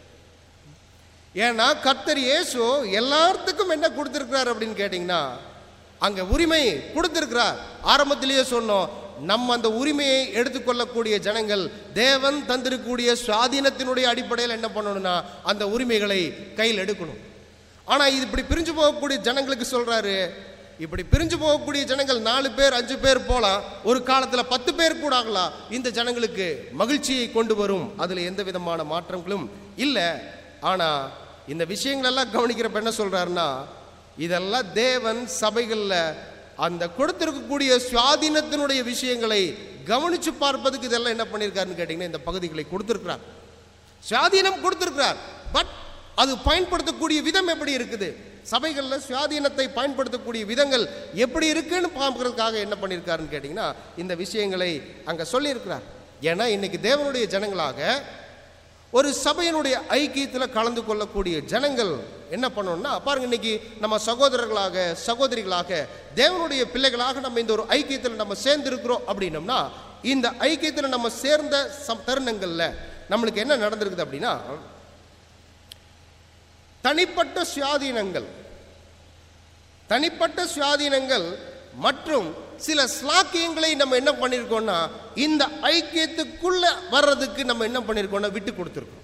ஏன்னா கர்த்தர் இயேசு எல்லாத்துக்கும் என்ன கொடுத்திருக்கிறார் அப்படின்னு கேட்டிங்கன்னா அங்க உரிமை கொடுத்திருக்கிறார் ஆரம்பத்திலேயே சொன்னோம் நம்ம அந்த உரிமையை எடுத்துக்கொள்ளக்கூடிய ஜனங்கள் தேவன் தந்திருக்கக்கூடிய சுவாதீனத்தினுடைய அடிப்படையில் என்ன பண்ணணும்னா அந்த உரிமைகளை கையில் எடுக்கணும் ஆனா இது இப்படி பிரிஞ்சு போகக்கூடிய ஜனங்களுக்கு சொல்றாரு இப்படி பிரிஞ்சு போகக்கூடிய ஜனங்கள் நாலு பேர் அஞ்சு பேர் போலாம் ஒரு காலத்துல பத்து பேர் கூட ஆகலாம் இந்த ஜனங்களுக்கு மகிழ்ச்சியை கொண்டு வரும் அதுல எந்த விதமான மாற்றங்களும் இல்லை ஆனா இந்த விஷயங்கள் எல்லாம் கவனிக்கிறப்ப என்ன சொல்றாருன்னா இதெல்லாம் தேவன் சபைகள்ல அந்த கொடுத்திருக்கக்கூடிய சுவாதீனத்தினுடைய விஷயங்களை கவனிச்சு பார்ப்பதுக்கு இதெல்லாம் என்ன பண்ணியிருக்காருன்னு கேட்டீங்கன்னா இந்த பகுதிகளை கொடுத்திருக்கிறார் சுவாதீனம் கொடுத்திருக்கிறார் பட் அது பயன்படுத்தக்கூடிய விதம் எப்படி இருக்குது சபைகளில் சுயாதீனத்தை பயன்படுத்தக்கூடிய விதங்கள் எப்படி இருக்குன்னு பார்க்கறதுக்காக என்ன பண்ணியிருக்காருன்னு கேட்டிங்கன்னா இந்த விஷயங்களை அங்கே சொல்லியிருக்கிறார் ஏன்னா இன்னைக்கு தேவனுடைய ஜனங்களாக ஒரு சபையினுடைய ஐக்கியத்தில் கலந்து கொள்ளக்கூடிய ஜனங்கள் என்ன பண்ணணும்னா பாருங்க இன்னைக்கு நம்ம சகோதரர்களாக சகோதரிகளாக தேவனுடைய பிள்ளைகளாக நம்ம இந்த ஒரு ஐக்கியத்தில் நம்ம சேர்ந்திருக்கிறோம் அப்படின்னம்னா இந்த ஐக்கியத்தில் நம்ம சேர்ந்த சம் தருணங்களில் நம்மளுக்கு என்ன நடந்திருக்குது அப்படின்னா தனிப்பட்ட சுயாதீனங்கள் தனிப்பட்ட சுயாதீனங்கள் மற்றும் சில ஸ்லாக்கியங்களை நம்ம என்ன பண்ணியிருக்கோம்னா இந்த ஐக்கியத்துக்குள்ள வர்றதுக்கு நம்ம என்ன பண்ணியிருக்கோம்னா விட்டு கொடுத்துருக்கோம்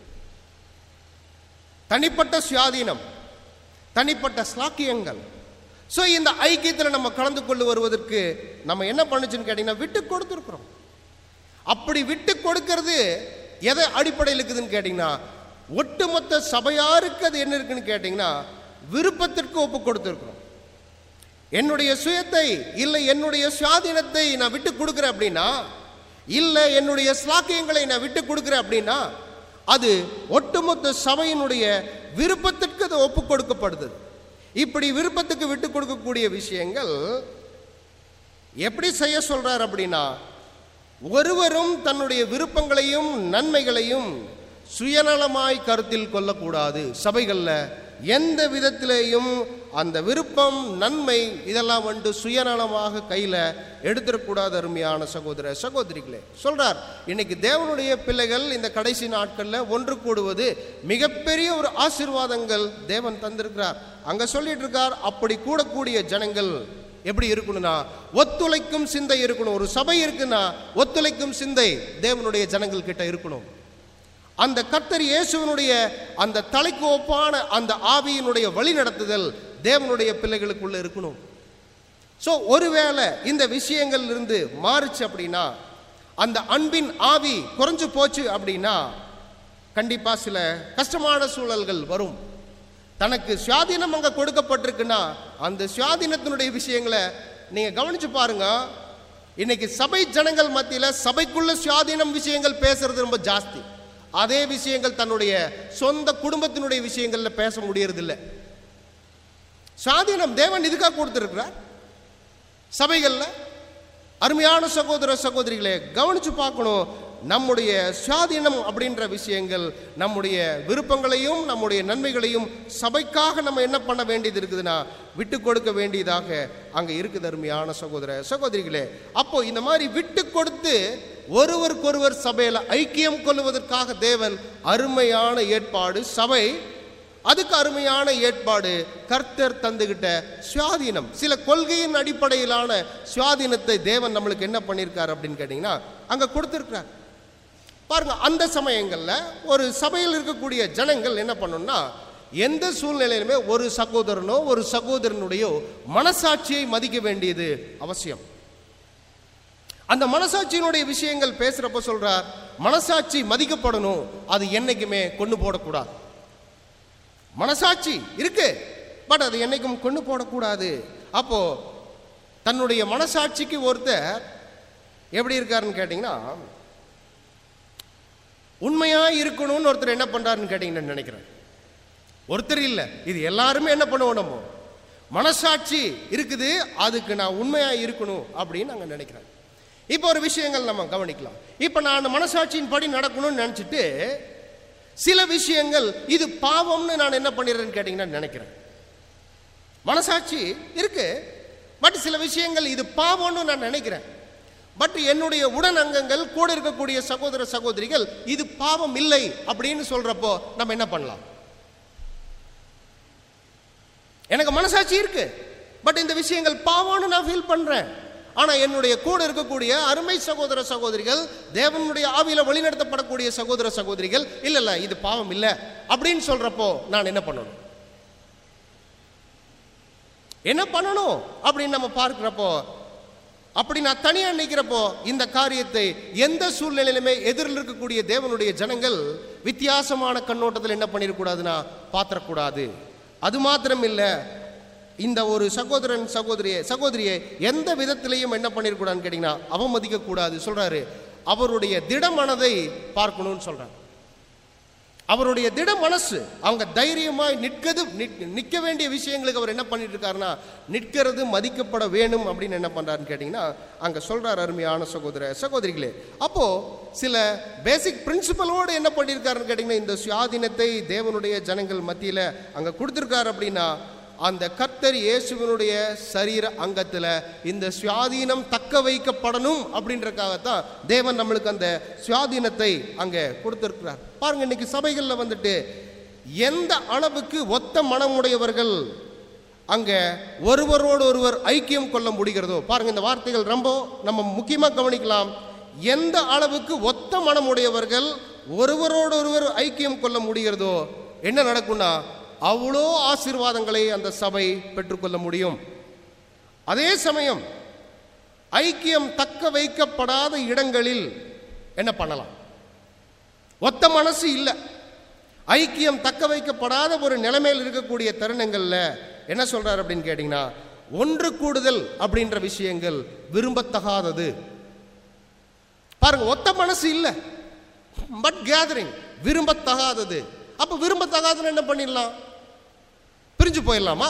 தனிப்பட்ட சுயாதீனம் தனிப்பட்ட ஸ்லாக்கியங்கள் ஸோ இந்த ஐக்கியத்தில் நம்ம கலந்து கொண்டு வருவதற்கு நம்ம என்ன பண்ணுச்சுன்னு கேட்டிங்கன்னா விட்டு கொடுத்துருக்குறோம் அப்படி விட்டு கொடுக்கறது எதை அடிப்படையில் இருக்குதுன்னு கேட்டிங்கன்னா ஒட்டுமொத்த சபையாருக்கு அது என்ன இருக்குன்னு கேட்டிங்கன்னா விருப்பத்திற்கு ஒப்பு கொடுத்துருக்குறோம் என்னுடைய சுயத்தை இல்லை என்னுடைய சுயாதீனத்தை நான் விட்டு கொடுக்குறேன் அப்படின்னா இல்லை என்னுடைய ஸ்லாக்கியங்களை நான் விட்டு கொடுக்குறேன் அப்படின்னா அது ஒட்டுமொத்த சபையினுடைய விருப்பத்திற்கு அது ஒப்பு கொடுக்கப்படுது இப்படி விருப்பத்துக்கு விட்டு கொடுக்கக்கூடிய விஷயங்கள் எப்படி செய்ய சொல்றார் அப்படின்னா ஒருவரும் தன்னுடைய விருப்பங்களையும் நன்மைகளையும் சுயநலமாய் கருத்தில் கொள்ளக்கூடாது சபைகளில் எந்த விதத்திலேயும் அந்த விருப்பம் நன்மை இதெல்லாம் வந்து சுயநலமாக கையில் எடுத்துடக்கூடாது அருமையான சகோதர சகோதரிகளே சொல்றார் இன்னைக்கு தேவனுடைய பிள்ளைகள் இந்த கடைசி நாட்களில் ஒன்று கூடுவது மிகப்பெரிய ஒரு ஆசீர்வாதங்கள் தேவன் தந்திருக்கிறார் அங்க சொல்லிட்டு இருக்கார் அப்படி கூடக்கூடிய ஜனங்கள் எப்படி இருக்கணும்னா ஒத்துழைக்கும் சிந்தை இருக்கணும் ஒரு சபை இருக்குன்னா ஒத்துழைக்கும் சிந்தை தேவனுடைய ஜனங்கள் கிட்ட இருக்கணும் அந்த கர்த்தர் இயேசுவினுடைய அந்த தலைக்கு ஒப்பான அந்த ஆவியினுடைய வழிநடத்துதல் தேவனுடைய பிள்ளைகளுக்குள்ள இருக்கணும் ஸோ ஒருவேளை இந்த விஷயங்கள் இருந்து மாறுச்சு அப்படின்னா அந்த அன்பின் ஆவி குறைஞ்சு போச்சு அப்படின்னா கண்டிப்பா சில கஷ்டமான சூழல்கள் வரும் தனக்கு சுயாதீனம் அங்க கொடுக்கப்பட்டிருக்குன்னா அந்த சுயாதீனத்தினுடைய விஷயங்களை நீங்க கவனிச்சு பாருங்க இன்னைக்கு சபை ஜனங்கள் மத்தியில சபைக்குள்ள சுயாதீனம் விஷயங்கள் பேசுறது ரொம்ப ஜாஸ்தி அதே விஷயங்கள் தன்னுடைய சொந்த குடும்பத்தினுடைய விஷயங்கள்ல பேச முடியறதில்லை சுயாதீனம் தேவன் இதுக்காக கொடுத்திருக்கிறார் சபைகள்ல அருமையான சகோதர சகோதரிகளே கவனிச்சு பார்க்கணும் நம்முடைய சுயாதீனம் அப்படின்ற விஷயங்கள் நம்முடைய விருப்பங்களையும் நம்முடைய நன்மைகளையும் சபைக்காக நம்ம என்ன பண்ண வேண்டியது இருக்குதுன்னா விட்டு கொடுக்க வேண்டியதாக அங்க இருக்குது அருமையான சகோதர சகோதரிகளே அப்போ இந்த மாதிரி விட்டு கொடுத்து ஒருவருக்கொருவர் சபையில ஐக்கியம் கொள்வதற்காக தேவன் அருமையான ஏற்பாடு சபை அதுக்கு அருமையான ஏற்பாடு கர்த்தர் தந்துகிட்ட சுயாதீனம் சில கொள்கையின் அடிப்படையிலான சுயாதீனத்தை தேவன் நம்மளுக்கு என்ன பண்ணியிருக்காரு அப்படின்னு கேட்டிங்கன்னா அங்கே கொடுத்துருக்கார் பாருங்க அந்த சமயங்களில் ஒரு சபையில் இருக்கக்கூடிய ஜனங்கள் என்ன பண்ணணும்னா எந்த சூழ்நிலையிலுமே ஒரு சகோதரனோ ஒரு சகோதரனுடைய மனசாட்சியை மதிக்க வேண்டியது அவசியம் அந்த மனசாட்சியினுடைய விஷயங்கள் பேசுறப்ப சொல்றார் மனசாட்சி மதிக்கப்படணும் அது என்னைக்குமே கொண்டு போடக்கூடாது மனசாட்சி இருக்கு பட் அது என்னைக்கும் கொண்டு போடக்கூடாது அப்போ தன்னுடைய மனசாட்சிக்கு ஒருத்தர் எப்படி இருக்காருன்னு கேட்டிங்கன்னா உண்மையா இருக்கணும்னு ஒருத்தர் என்ன பண்றாருன்னு கேட்டிங்கன்னு நினைக்கிறேன் ஒருத்தர் இல்லை இது எல்லாருமே என்ன பண்ணுவோம் நம்ம மனசாட்சி இருக்குது அதுக்கு நான் உண்மையா இருக்கணும் அப்படின்னு நாங்கள் நினைக்கிறேன் இப்போ ஒரு விஷயங்கள் நம்ம கவனிக்கலாம் இப்போ நான் மனசாட்சியின் படி நடக்கணும்னு நினச்சிட்டு சில விஷயங்கள் இது பாவம்னு நான் என்ன பண்ணிடுறேன்னு கேட்டிங்கன்னா நினைக்கிறேன் மனசாட்சி இருக்கு பட் சில விஷயங்கள் இது பாவம்னு நான் நினைக்கிறேன் பட் என்னுடைய உடன் அங்கங்கள் கூட இருக்கக்கூடிய சகோதர சகோதரிகள் இது பாவம் இல்லை அப்படின்னு சொல்றப்போ நம்ம என்ன பண்ணலாம் எனக்கு மனசாட்சி இருக்கு பட் இந்த விஷயங்கள் பாவம்னு நான் ஃபீல் பண்றேன் ஆனா என்னுடைய கூட இருக்கக்கூடிய அருமை சகோதர சகோதரிகள் தேவனுடைய ஆவியில வழிநடத்தப்படக்கூடிய சகோதர சகோதரிகள் இல்ல இல்ல இது பாவம் இல்ல அப்படின்னு சொல்றப்போ நான் என்ன பண்ணணும் என்ன பண்ணணும் அப்படின்னு நம்ம பார்க்கிறப்போ அப்படி நான் தனியா நிற்கிறப்போ இந்த காரியத்தை எந்த சூழ்நிலையிலுமே எதிரில் இருக்கக்கூடிய தேவனுடைய ஜனங்கள் வித்தியாசமான கண்ணோட்டத்தில் என்ன பண்ணிடக்கூடாதுன்னா பாத்திரக்கூடாது அது மாத்திரம் இல்லை இந்த ஒரு சகோதரன் சகோதரியை சகோதரியை எந்த விதத்திலையும் என்ன பண்ணிடக்கூடாதுன்னு கேட்டிங்கன்னா அவமதிக்க கூடாது சொல்றாரு அவருடைய திடமனதை பார்க்கணும்னு சொல்றாரு அவருடைய திட மனசு அவங்க தைரியமாய் நிற்கிறது நிக்- நிற்க வேண்டிய விஷயங்களுக்கு அவர் என்ன பண்ணிட்டு இருக்காருன்னா நிற்கிறது மதிக்கப்பட வேணும் அப்படின்னு என்ன பண்றாருன்னு கேட்டிங்கன்னா அங்க சொல்றார் அருமையான சகோதர சகோதரிகளே அப்போ சில பேசிக் பிரின்சிபலோடு என்ன பண்ணியிருக்காருன்னு கேட்டிங்கன்னா இந்த சுயாதீனத்தை தேவனுடைய ஜனங்கள் மத்தியில அங்க கொடுத்துருக்காரு அப்படின்னா அந்த கர்த்தர் இயேசுவினுடைய சரீர அங்கத்துல இந்த சுயாதீனம் தக்க வைக்கப்படணும் அப்படின்றக்காகத்தான் தேவன் நம்மளுக்கு அந்த சுயாதீனத்தை அங்க கொடுத்திருக்கிறார் பாருங்க இன்னைக்கு சபைகள்ல வந்துட்டு எந்த அளவுக்கு ஒத்த மனமுடையவர்கள் அங்க ஒருவரோடு ஒருவர் ஐக்கியம் கொள்ள முடிகிறதோ பாருங்க இந்த வார்த்தைகள் ரொம்ப நம்ம முக்கியமா கவனிக்கலாம் எந்த அளவுக்கு ஒத்த மனமுடையவர்கள் ஒருவரோடு ஒருவர் ஐக்கியம் கொள்ள முடிகிறதோ என்ன நடக்கும்னா அவ்வளோ ஆசீர்வாதங்களை அந்த சபை பெற்றுக்கொள்ள முடியும் அதே சமயம் ஐக்கியம் தக்க வைக்கப்படாத இடங்களில் என்ன பண்ணலாம் ஒத்த மனசு இல்லை ஐக்கியம் தக்க வைக்கப்படாத ஒரு நிலைமையில் இருக்கக்கூடிய தருணங்கள்ல என்ன சொல்றாரு அப்படின்னு கேட்டீங்கன்னா ஒன்று கூடுதல் அப்படின்ற விஷயங்கள் விரும்பத்தகாதது பாருங்க ஒத்த மனசு இல்லை பட் கேதரிங் விரும்பத்தகாதது அப்ப விரும்பத்தகாதுன்னு என்ன பண்ணிடலாம் பிரிஞ்சு போயிடலாமா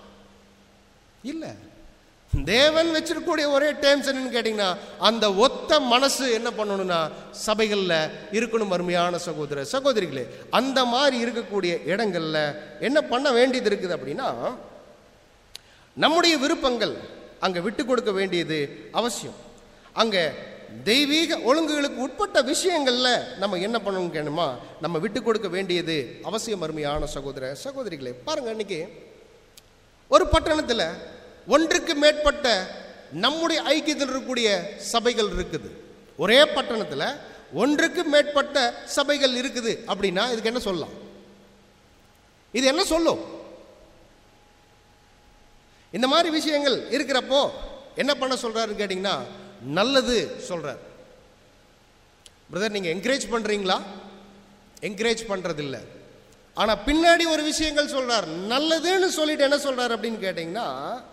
இல்ல தேவன் வச்சிருக்கக்கூடிய ஒரே டேர்ம்ஸ் என்னன்னு கேட்டீங்கன்னா அந்த ஒத்த மனசு என்ன பண்ணணும்னா சபைகள்ல இருக்கணும் அருமையான சகோதர சகோதரிகளே அந்த மாதிரி இருக்கக்கூடிய இடங்கள்ல என்ன பண்ண வேண்டியது இருக்குது அப்படின்னா நம்முடைய விருப்பங்கள் அங்க விட்டு கொடுக்க வேண்டியது அவசியம் அங்க தெய்வீக ஒழுங்குகளுக்கு உட்பட்ட விஷயங்கள்ல நம்ம என்ன பண்ணணும் கேணுமா நம்ம விட்டு கொடுக்க வேண்டியது அவசியம் அருமையான சகோதர சகோதரிகளே பாருங்க இன்னைக்கு ஒரு பட்டணத்துல ஒன்றுக்கு மேற்பட்ட நம்முடைய ஐக்கியத்தில் இருக்கக்கூடிய சபைகள் இருக்குது ஒரே பட்டணத்துல ஒன்றுக்கு மேற்பட்ட சபைகள் இருக்குது அப்படின்னா இதுக்கு என்ன சொல்லலாம் இது என்ன சொல்லும் இந்த மாதிரி விஷயங்கள் இருக்கிறப்போ என்ன பண்ண சொல்றாருன்னு கேட்டிங்கன்னா நல்லது சொல்றார் பிரதர் நீங்க என்கரேஜ் பண்றீங்களா என்கரேஜ் பண்றது இல்ல ஆனா பின்னாடி ஒரு விஷயங்கள் சொல்றார் நல்லதுன்னு சொல்லிட்டு என்ன சொல்றார் அப்படின்னு கேட்டிங்கன்னா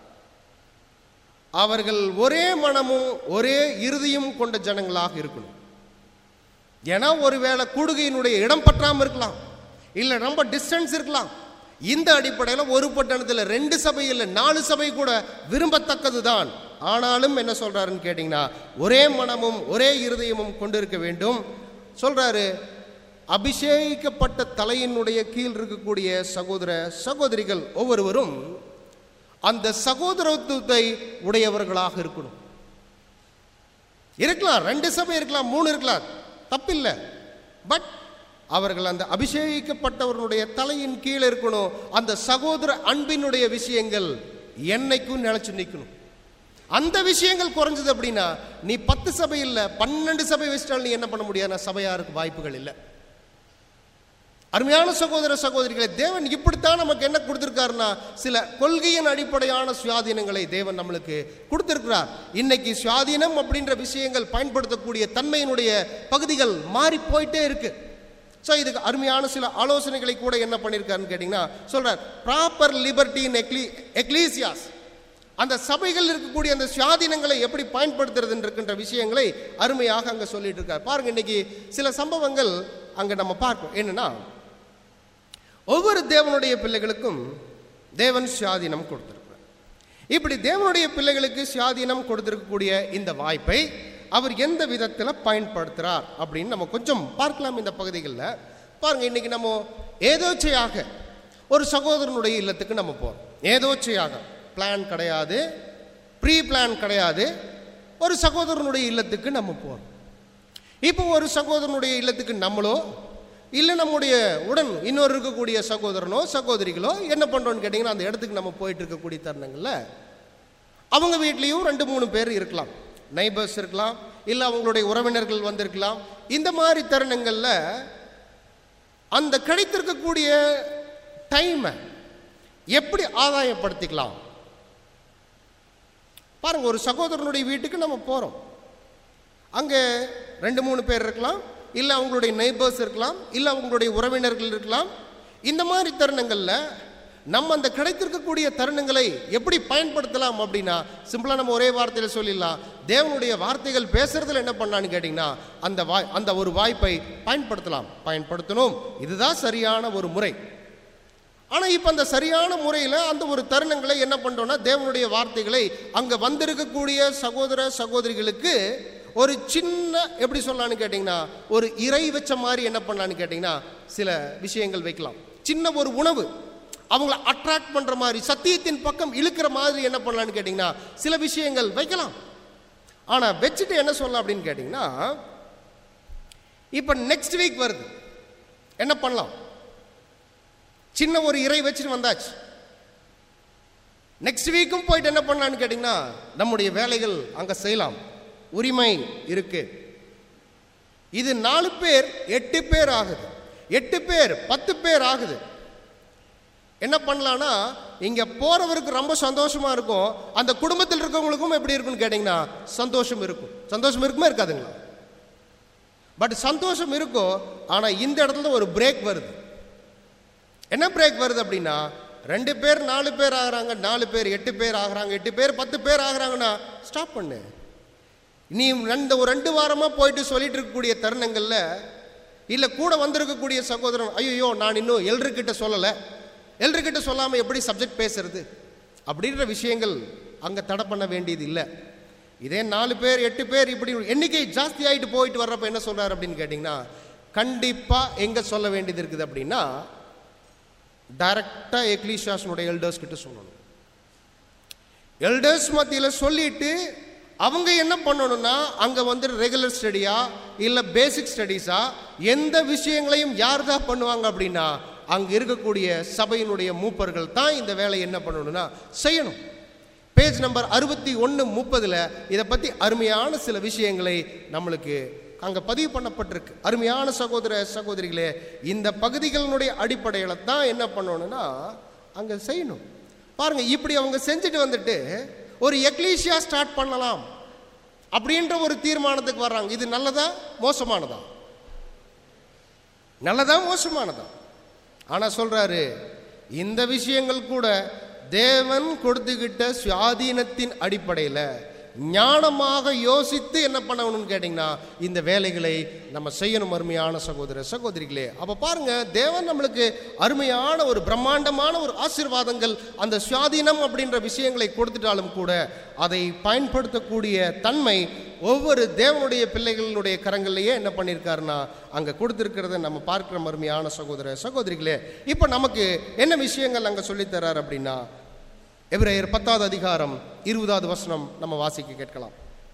அவர்கள் ஒரே மனமும் ஒரே இறுதியும் கொண்ட ஜனங்களாக இருக்கணும் ஏன்னா ஒருவேளை கூடுகையினுடைய இடம் பற்றாம இருக்கலாம் இல்ல ரொம்ப டிஸ்டன்ஸ் இருக்கலாம் இந்த அடிப்படையில் ஒரு பட்டணத்தில் ரெண்டு சபை இல்லை நாலு சபை கூட விரும்பத்தக்கது தான் ஆனாலும் என்ன சொல்றாருன்னு கேட்டிங்கன்னா ஒரே மனமும் ஒரே இருதயமும் கொண்டிருக்க வேண்டும் சொல்றாரு அபிஷேகிக்கப்பட்ட தலையினுடைய கீழ் இருக்கக்கூடிய சகோதர சகோதரிகள் ஒவ்வொருவரும் அந்த சகோதரத்துவத்தை உடையவர்களாக இருக்கணும் இருக்கலாம் ரெண்டு சபை இருக்கலாம் மூணு இருக்கலாம் தப்பில்லை பட் அவர்கள் அந்த அபிஷேகிக்கப்பட்டவர்களுடைய தலையின் கீழே இருக்கணும் அந்த சகோதர அன்பினுடைய விஷயங்கள் என்னைக்கும் நிலைச்சு நிற்கணும் அந்த விஷயங்கள் குறைஞ்சது அப்படின்னா நீ பத்து சபை இல்லை பன்னெண்டு சபை வச்சிட்டால் நீ என்ன பண்ண முடியாது சபையாருக்கு வாய்ப்புகள் இல்லை அருமையான சகோதர சகோதரிகளை தேவன் இப்படித்தான் நமக்கு என்ன கொடுத்திருக்காருன்னா சில கொள்கையின் அடிப்படையான சுயாதீனங்களை தேவன் நம்மளுக்கு கொடுத்திருக்கிறார் இன்னைக்கு சுயாதீனம் அப்படின்ற விஷயங்கள் பயன்படுத்தக்கூடிய தன்மையினுடைய பகுதிகள் மாறி போயிட்டே இருக்கு ஸோ இதுக்கு அருமையான சில ஆலோசனைகளை கூட என்ன பண்ணியிருக்காருன்னு கேட்டிங்கன்னா சொல்றார் ப்ராப்பர் லிபர்ட்டி இன் எக்லி எக்லீசியாஸ் அந்த சபைகள் இருக்கக்கூடிய அந்த சுயாதீனங்களை எப்படி பயன்படுத்துறது இருக்கின்ற விஷயங்களை அருமையாக அங்கே சொல்லிட்டு இருக்கார் பாருங்க இன்னைக்கு சில சம்பவங்கள் அங்கே நம்ம பார்ப்போம் என்னன்னா ஒவ்வொரு தேவனுடைய பிள்ளைகளுக்கும் தேவன் சுயாதீனம் கொடுத்திருக்கிறார் இப்படி தேவனுடைய பிள்ளைகளுக்கு சுயாதீனம் கொடுத்திருக்கக்கூடிய இந்த வாய்ப்பை அவர் எந்த விதத்தில் பயன்படுத்துகிறார் அப்படின்னு நம்ம கொஞ்சம் பார்க்கலாம் இந்த பகுதிகளில் பாருங்க இன்னைக்கு நம்ம ஏதோச்சையாக ஒரு சகோதரனுடைய இல்லத்துக்கு நம்ம போகிறோம் ஏதோச்சையாக பிளான் கிடையாது ப்ரீ பிளான் கிடையாது ஒரு சகோதரனுடைய இல்லத்துக்கு நம்ம போகிறோம் இப்போ ஒரு சகோதரனுடைய இல்லத்துக்கு நம்மளோ இல்லை நம்முடைய உடன் இன்னொரு இருக்கக்கூடிய சகோதரனோ சகோதரிகளோ என்ன பண்ணுறோன்னு கேட்டிங்கன்னா அந்த இடத்துக்கு நம்ம போயிட்டு இருக்கக்கூடிய தருணங்களில் அவங்க வீட்லேயும் ரெண்டு மூணு பேர் இருக்கலாம் நைபர்ஸ் இருக்கலாம் இல்லை அவங்களுடைய உறவினர்கள் வந்திருக்கலாம் இந்த மாதிரி தருணங்களில் அந்த கிடைத்திருக்கக்கூடிய டைமை எப்படி ஆதாயப்படுத்திக்கலாம் பாருங்க ஒரு சகோதரனுடைய வீட்டுக்கு நம்ம போகிறோம் அங்கே ரெண்டு மூணு பேர் இருக்கலாம் இல்லை அவங்களுடைய நெய்பர்ஸ் இருக்கலாம் இல்லை அவங்களுடைய உறவினர்கள் இருக்கலாம் இந்த மாதிரி தருணங்களில் நம்ம அந்த கிடைத்திருக்கக்கூடிய தருணங்களை எப்படி பயன்படுத்தலாம் அப்படின்னா சிம்பிளா நம்ம ஒரே வார்த்தையில சொல்லிடலாம் தேவனுடைய வார்த்தைகள் பேசுறதுல என்ன பண்ணலான்னு கேட்டிங்கன்னா அந்த வாய் அந்த ஒரு வாய்ப்பை பயன்படுத்தலாம் பயன்படுத்தணும் இதுதான் சரியான ஒரு முறை ஆனால் இப்போ அந்த சரியான முறையில் அந்த ஒரு தருணங்களை என்ன பண்ணுறோம்னா தேவனுடைய வார்த்தைகளை அங்கே வந்திருக்கக்கூடிய சகோதர சகோதரிகளுக்கு ஒரு சின்ன எப்படி சொல்லலாம்னு கேட்டிங்கன்னா ஒரு இறை வச்ச மாதிரி என்ன பண்ணலான்னு கேட்டிங்கன்னா சில விஷயங்கள் வைக்கலாம் சின்ன ஒரு உணவு அவங்கள அட்ராக்ட் பண்ணுற மாதிரி சத்தியத்தின் பக்கம் இழுக்கிற மாதிரி என்ன பண்ணலான்னு கேட்டிங்கன்னா சில விஷயங்கள் வைக்கலாம் ஆனால் வச்சுட்டு என்ன சொல்லலாம் அப்படின்னு கேட்டிங்கன்னா இப்போ நெக்ஸ்ட் வீக் வருது என்ன பண்ணலாம் சின்ன ஒரு இறை வச்சுட்டு வந்தாச்சு நெக்ஸ்ட் வீக்கும் போயிட்டு என்ன பண்ணலான்னு கேட்டிங்கன்னா நம்முடைய வேலைகள் அங்கே செய்யலாம் உரிமை இருக்கு இது நாலு பேர் எட்டு பேர் ஆகுது எட்டு பேர் பத்து பேர் ஆகுது என்ன பண்ணலான்னா இங்க போறவருக்கு ரொம்ப சந்தோஷமா இருக்கும் அந்த குடும்பத்தில் இருக்கவங்களுக்கும் எப்படி இருக்கும்னு கேட்டிங்கன்னா சந்தோஷம் இருக்கும் சந்தோஷம் இருக்குமா இருக்காதுங்களா பட் சந்தோஷம் இருக்கும் ஆனா இந்த இடத்துல ஒரு பிரேக் வருது என்ன பிரேக் வருது அப்படின்னா ரெண்டு பேர் நாலு பேர் ஆகுறாங்க நாலு பேர் எட்டு பேர் ஆகுறாங்க எட்டு பேர் பத்து பேர் ஆகுறாங்கன்னா ஸ்டாப் பண்ணு நீ இந்த ஒரு ரெண்டு வாரமாக போயிட்டு சொல்லிட்டு இருக்கக்கூடிய தருணங்களில் இல்லை கூட வந்திருக்கக்கூடிய சகோதரன் ஐயோ நான் இன்னும் எல்ருக்கிட்ட சொல்லலை எல்ருக்கிட்ட சொல்லாமல் எப்படி சப்ஜெக்ட் பேசுறது அப்படின்ற விஷயங்கள் அங்கே தடை பண்ண வேண்டியது இல்லை இதே நாலு பேர் எட்டு பேர் இப்படி எண்ணிக்கை ஜாஸ்தி ஆகிட்டு போயிட்டு வர்றப்ப என்ன சொல்றாரு அப்படின்னு கேட்டிங்கன்னா கண்டிப்பாக எங்கே சொல்ல வேண்டியது இருக்குது அப்படின்னா டைரக்டாக எக்லீஷாஸ்னுடைய எல்டர்ஸ் கிட்ட சொல்லணும் எல்டர்ஸ் மத்தியில் சொல்லிட்டு அவங்க என்ன பண்ணணும்னா அங்கே வந்து ரெகுலர் ஸ்டடியா இல்லை பேசிக் ஸ்டடீஸா எந்த விஷயங்களையும் யார் தான் பண்ணுவாங்க அப்படின்னா அங்கே இருக்கக்கூடிய சபையினுடைய மூப்பர்கள் தான் இந்த வேலையை என்ன பண்ணணும்னா செய்யணும் பேஜ் நம்பர் அறுபத்தி ஒன்று முப்பதில் இதை பற்றி அருமையான சில விஷயங்களை நம்மளுக்கு அங்கே பதிவு பண்ணப்பட்டிருக்கு அருமையான சகோதர சகோதரிகளே இந்த பகுதிகளினுடைய அடிப்படையில் தான் என்ன பண்ணணும்னா அங்கே செய்யணும் பாருங்க இப்படி அவங்க செஞ்சுட்டு வந்துட்டு ஒரு எக்லீஷியா ஸ்டார்ட் பண்ணலாம் அப்படின்ற ஒரு தீர்மானத்துக்கு வர்றாங்க இது நல்லதா மோசமானதா நல்லதா மோசமானதா ஆனா சொல்றாரு இந்த விஷயங்கள் கூட தேவன் கொடுத்துக்கிட்ட சுயாதீனத்தின் அடிப்படையில் ஞானமாக யோசித்து என்ன பண்ணணும்னு கேட்டிங்கன்னா இந்த வேலைகளை நம்ம செய்யணும் அருமையான சகோதர சகோதரிகளே அப்போ பாருங்க தேவன் நம்மளுக்கு அருமையான ஒரு பிரம்மாண்டமான ஒரு ஆசீர்வாதங்கள் அந்த சுயாதீனம் அப்படின்ற விஷயங்களை கொடுத்துட்டாலும் கூட அதை பயன்படுத்தக்கூடிய தன்மை ஒவ்வொரு தேவனுடைய பிள்ளைகளுடைய கரங்கள்லையே என்ன பண்ணியிருக்காருன்னா அங்கே கொடுத்துருக்கிறத நம்ம பார்க்கிற அருமையான சகோதர சகோதரிகளே இப்போ நமக்கு என்ன விஷயங்கள் அங்கே சொல்லித்தரார் அப்படின்னா எபிரேயர் பத்தாவது அதிகாரம் இருபதாவது வசனம் நம்ம வாசிக்க கேட்கலாம்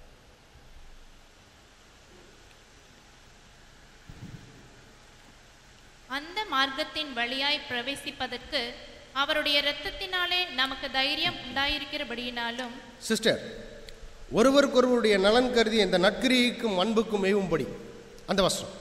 அந்த மார்க்கத்தின் வழியாய் பிரவேசிப்பதற்கு அவருடைய இரத்தத்தினாலே நமக்கு தைரியம் உண்டாயிருக்கிறபடியினாலும் சிஸ்டர் ஒருவருக்கொருவருடைய நலன் கருதி இந்த நற்கிரிக்கும் அன்புக்கும் மேவும்படி அந்த வசனம்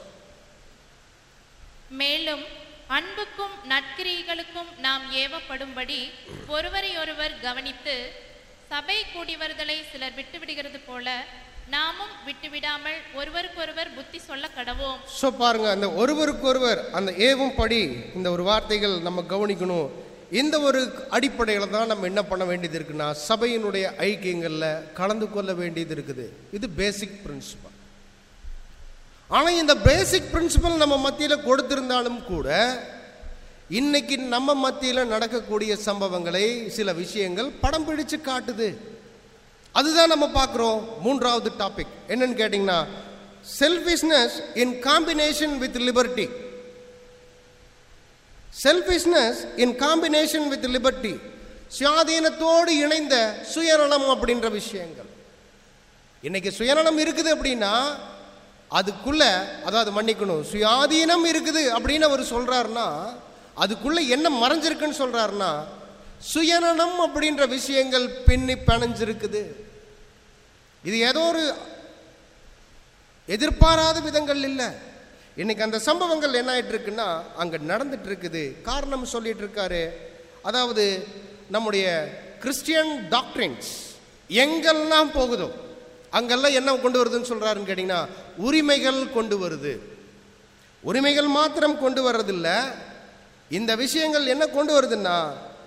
மேலும் அன்புக்கும் நற்கிரிகளுக்கும் நாம் ஏவப்படும்படி ஒருவரையொருவர் கவனித்து சபை கூடிவர்தலை சிலர் விட்டுவிடுகிறது போல நாமும் விட்டுவிடாமல் ஒருவருக்கொருவர் புத்தி சொல்ல கடவோம் ஸோ பாருங்க அந்த ஒருவருக்கொருவர் அந்த ஏவும் படி இந்த ஒரு வார்த்தைகள் நம்ம கவனிக்கணும் இந்த ஒரு அடிப்படையில் தான் நம்ம என்ன பண்ண வேண்டியது இருக்குன்னா சபையினுடைய ஐக்கியங்களில் கலந்து கொள்ள வேண்டியது இருக்குது இது பேசிக் பிரின்சிபல் ஆனால் இந்த பேசிக் பிரின்சிபல் நம்ம மத்தியில் கொடுத்திருந்தாலும் கூட இன்னைக்கு நம்ம மத்தியில் நடக்கக்கூடிய சம்பவங்களை சில விஷயங்கள் படம் பிடிச்சு காட்டுது அதுதான் நம்ம பார்க்குறோம் மூன்றாவது டாபிக் என்னன்னு கேட்டிங்கன்னா selfishness in combination with liberty selfishness in combination with liberty சுயாதீனத்தோடு இணைந்த சுயநலம் அப்படின்ற விஷயங்கள் இன்னைக்கு சுயநலம் இருக்குது அப்படின்னா அதுக்குள்ள அதாவது மன்னிக்கணும் சுயாதீனம் இருக்குது அப்படின்னு அவர் சொல்றாருன்னா அதுக்குள்ள என்ன மறைஞ்சிருக்குன்னு சொல்றாருன்னா சுயநலம் அப்படின்ற விஷயங்கள் பின்னி பிணைஞ்சிருக்குது இது ஏதோ ஒரு எதிர்பாராத விதங்கள் இல்லை இன்னைக்கு அந்த சம்பவங்கள் என்ன ஆயிட்டு இருக்குன்னா அங்க நடந்துட்டு இருக்குது காரணம் சொல்லிட்டு இருக்காரு அதாவது நம்முடைய கிறிஸ்டியன் டாக்டரின்ஸ் எங்கெல்லாம் போகுதோ அங்கெல்லாம் என்ன கொண்டு வருதுன்னு சொல்றாருன்னு கேட்டிங்கன்னா உரிமைகள் கொண்டு வருது உரிமைகள் மாத்திரம் கொண்டு வர்றதில்ல இந்த விஷயங்கள் என்ன கொண்டு வருதுன்னா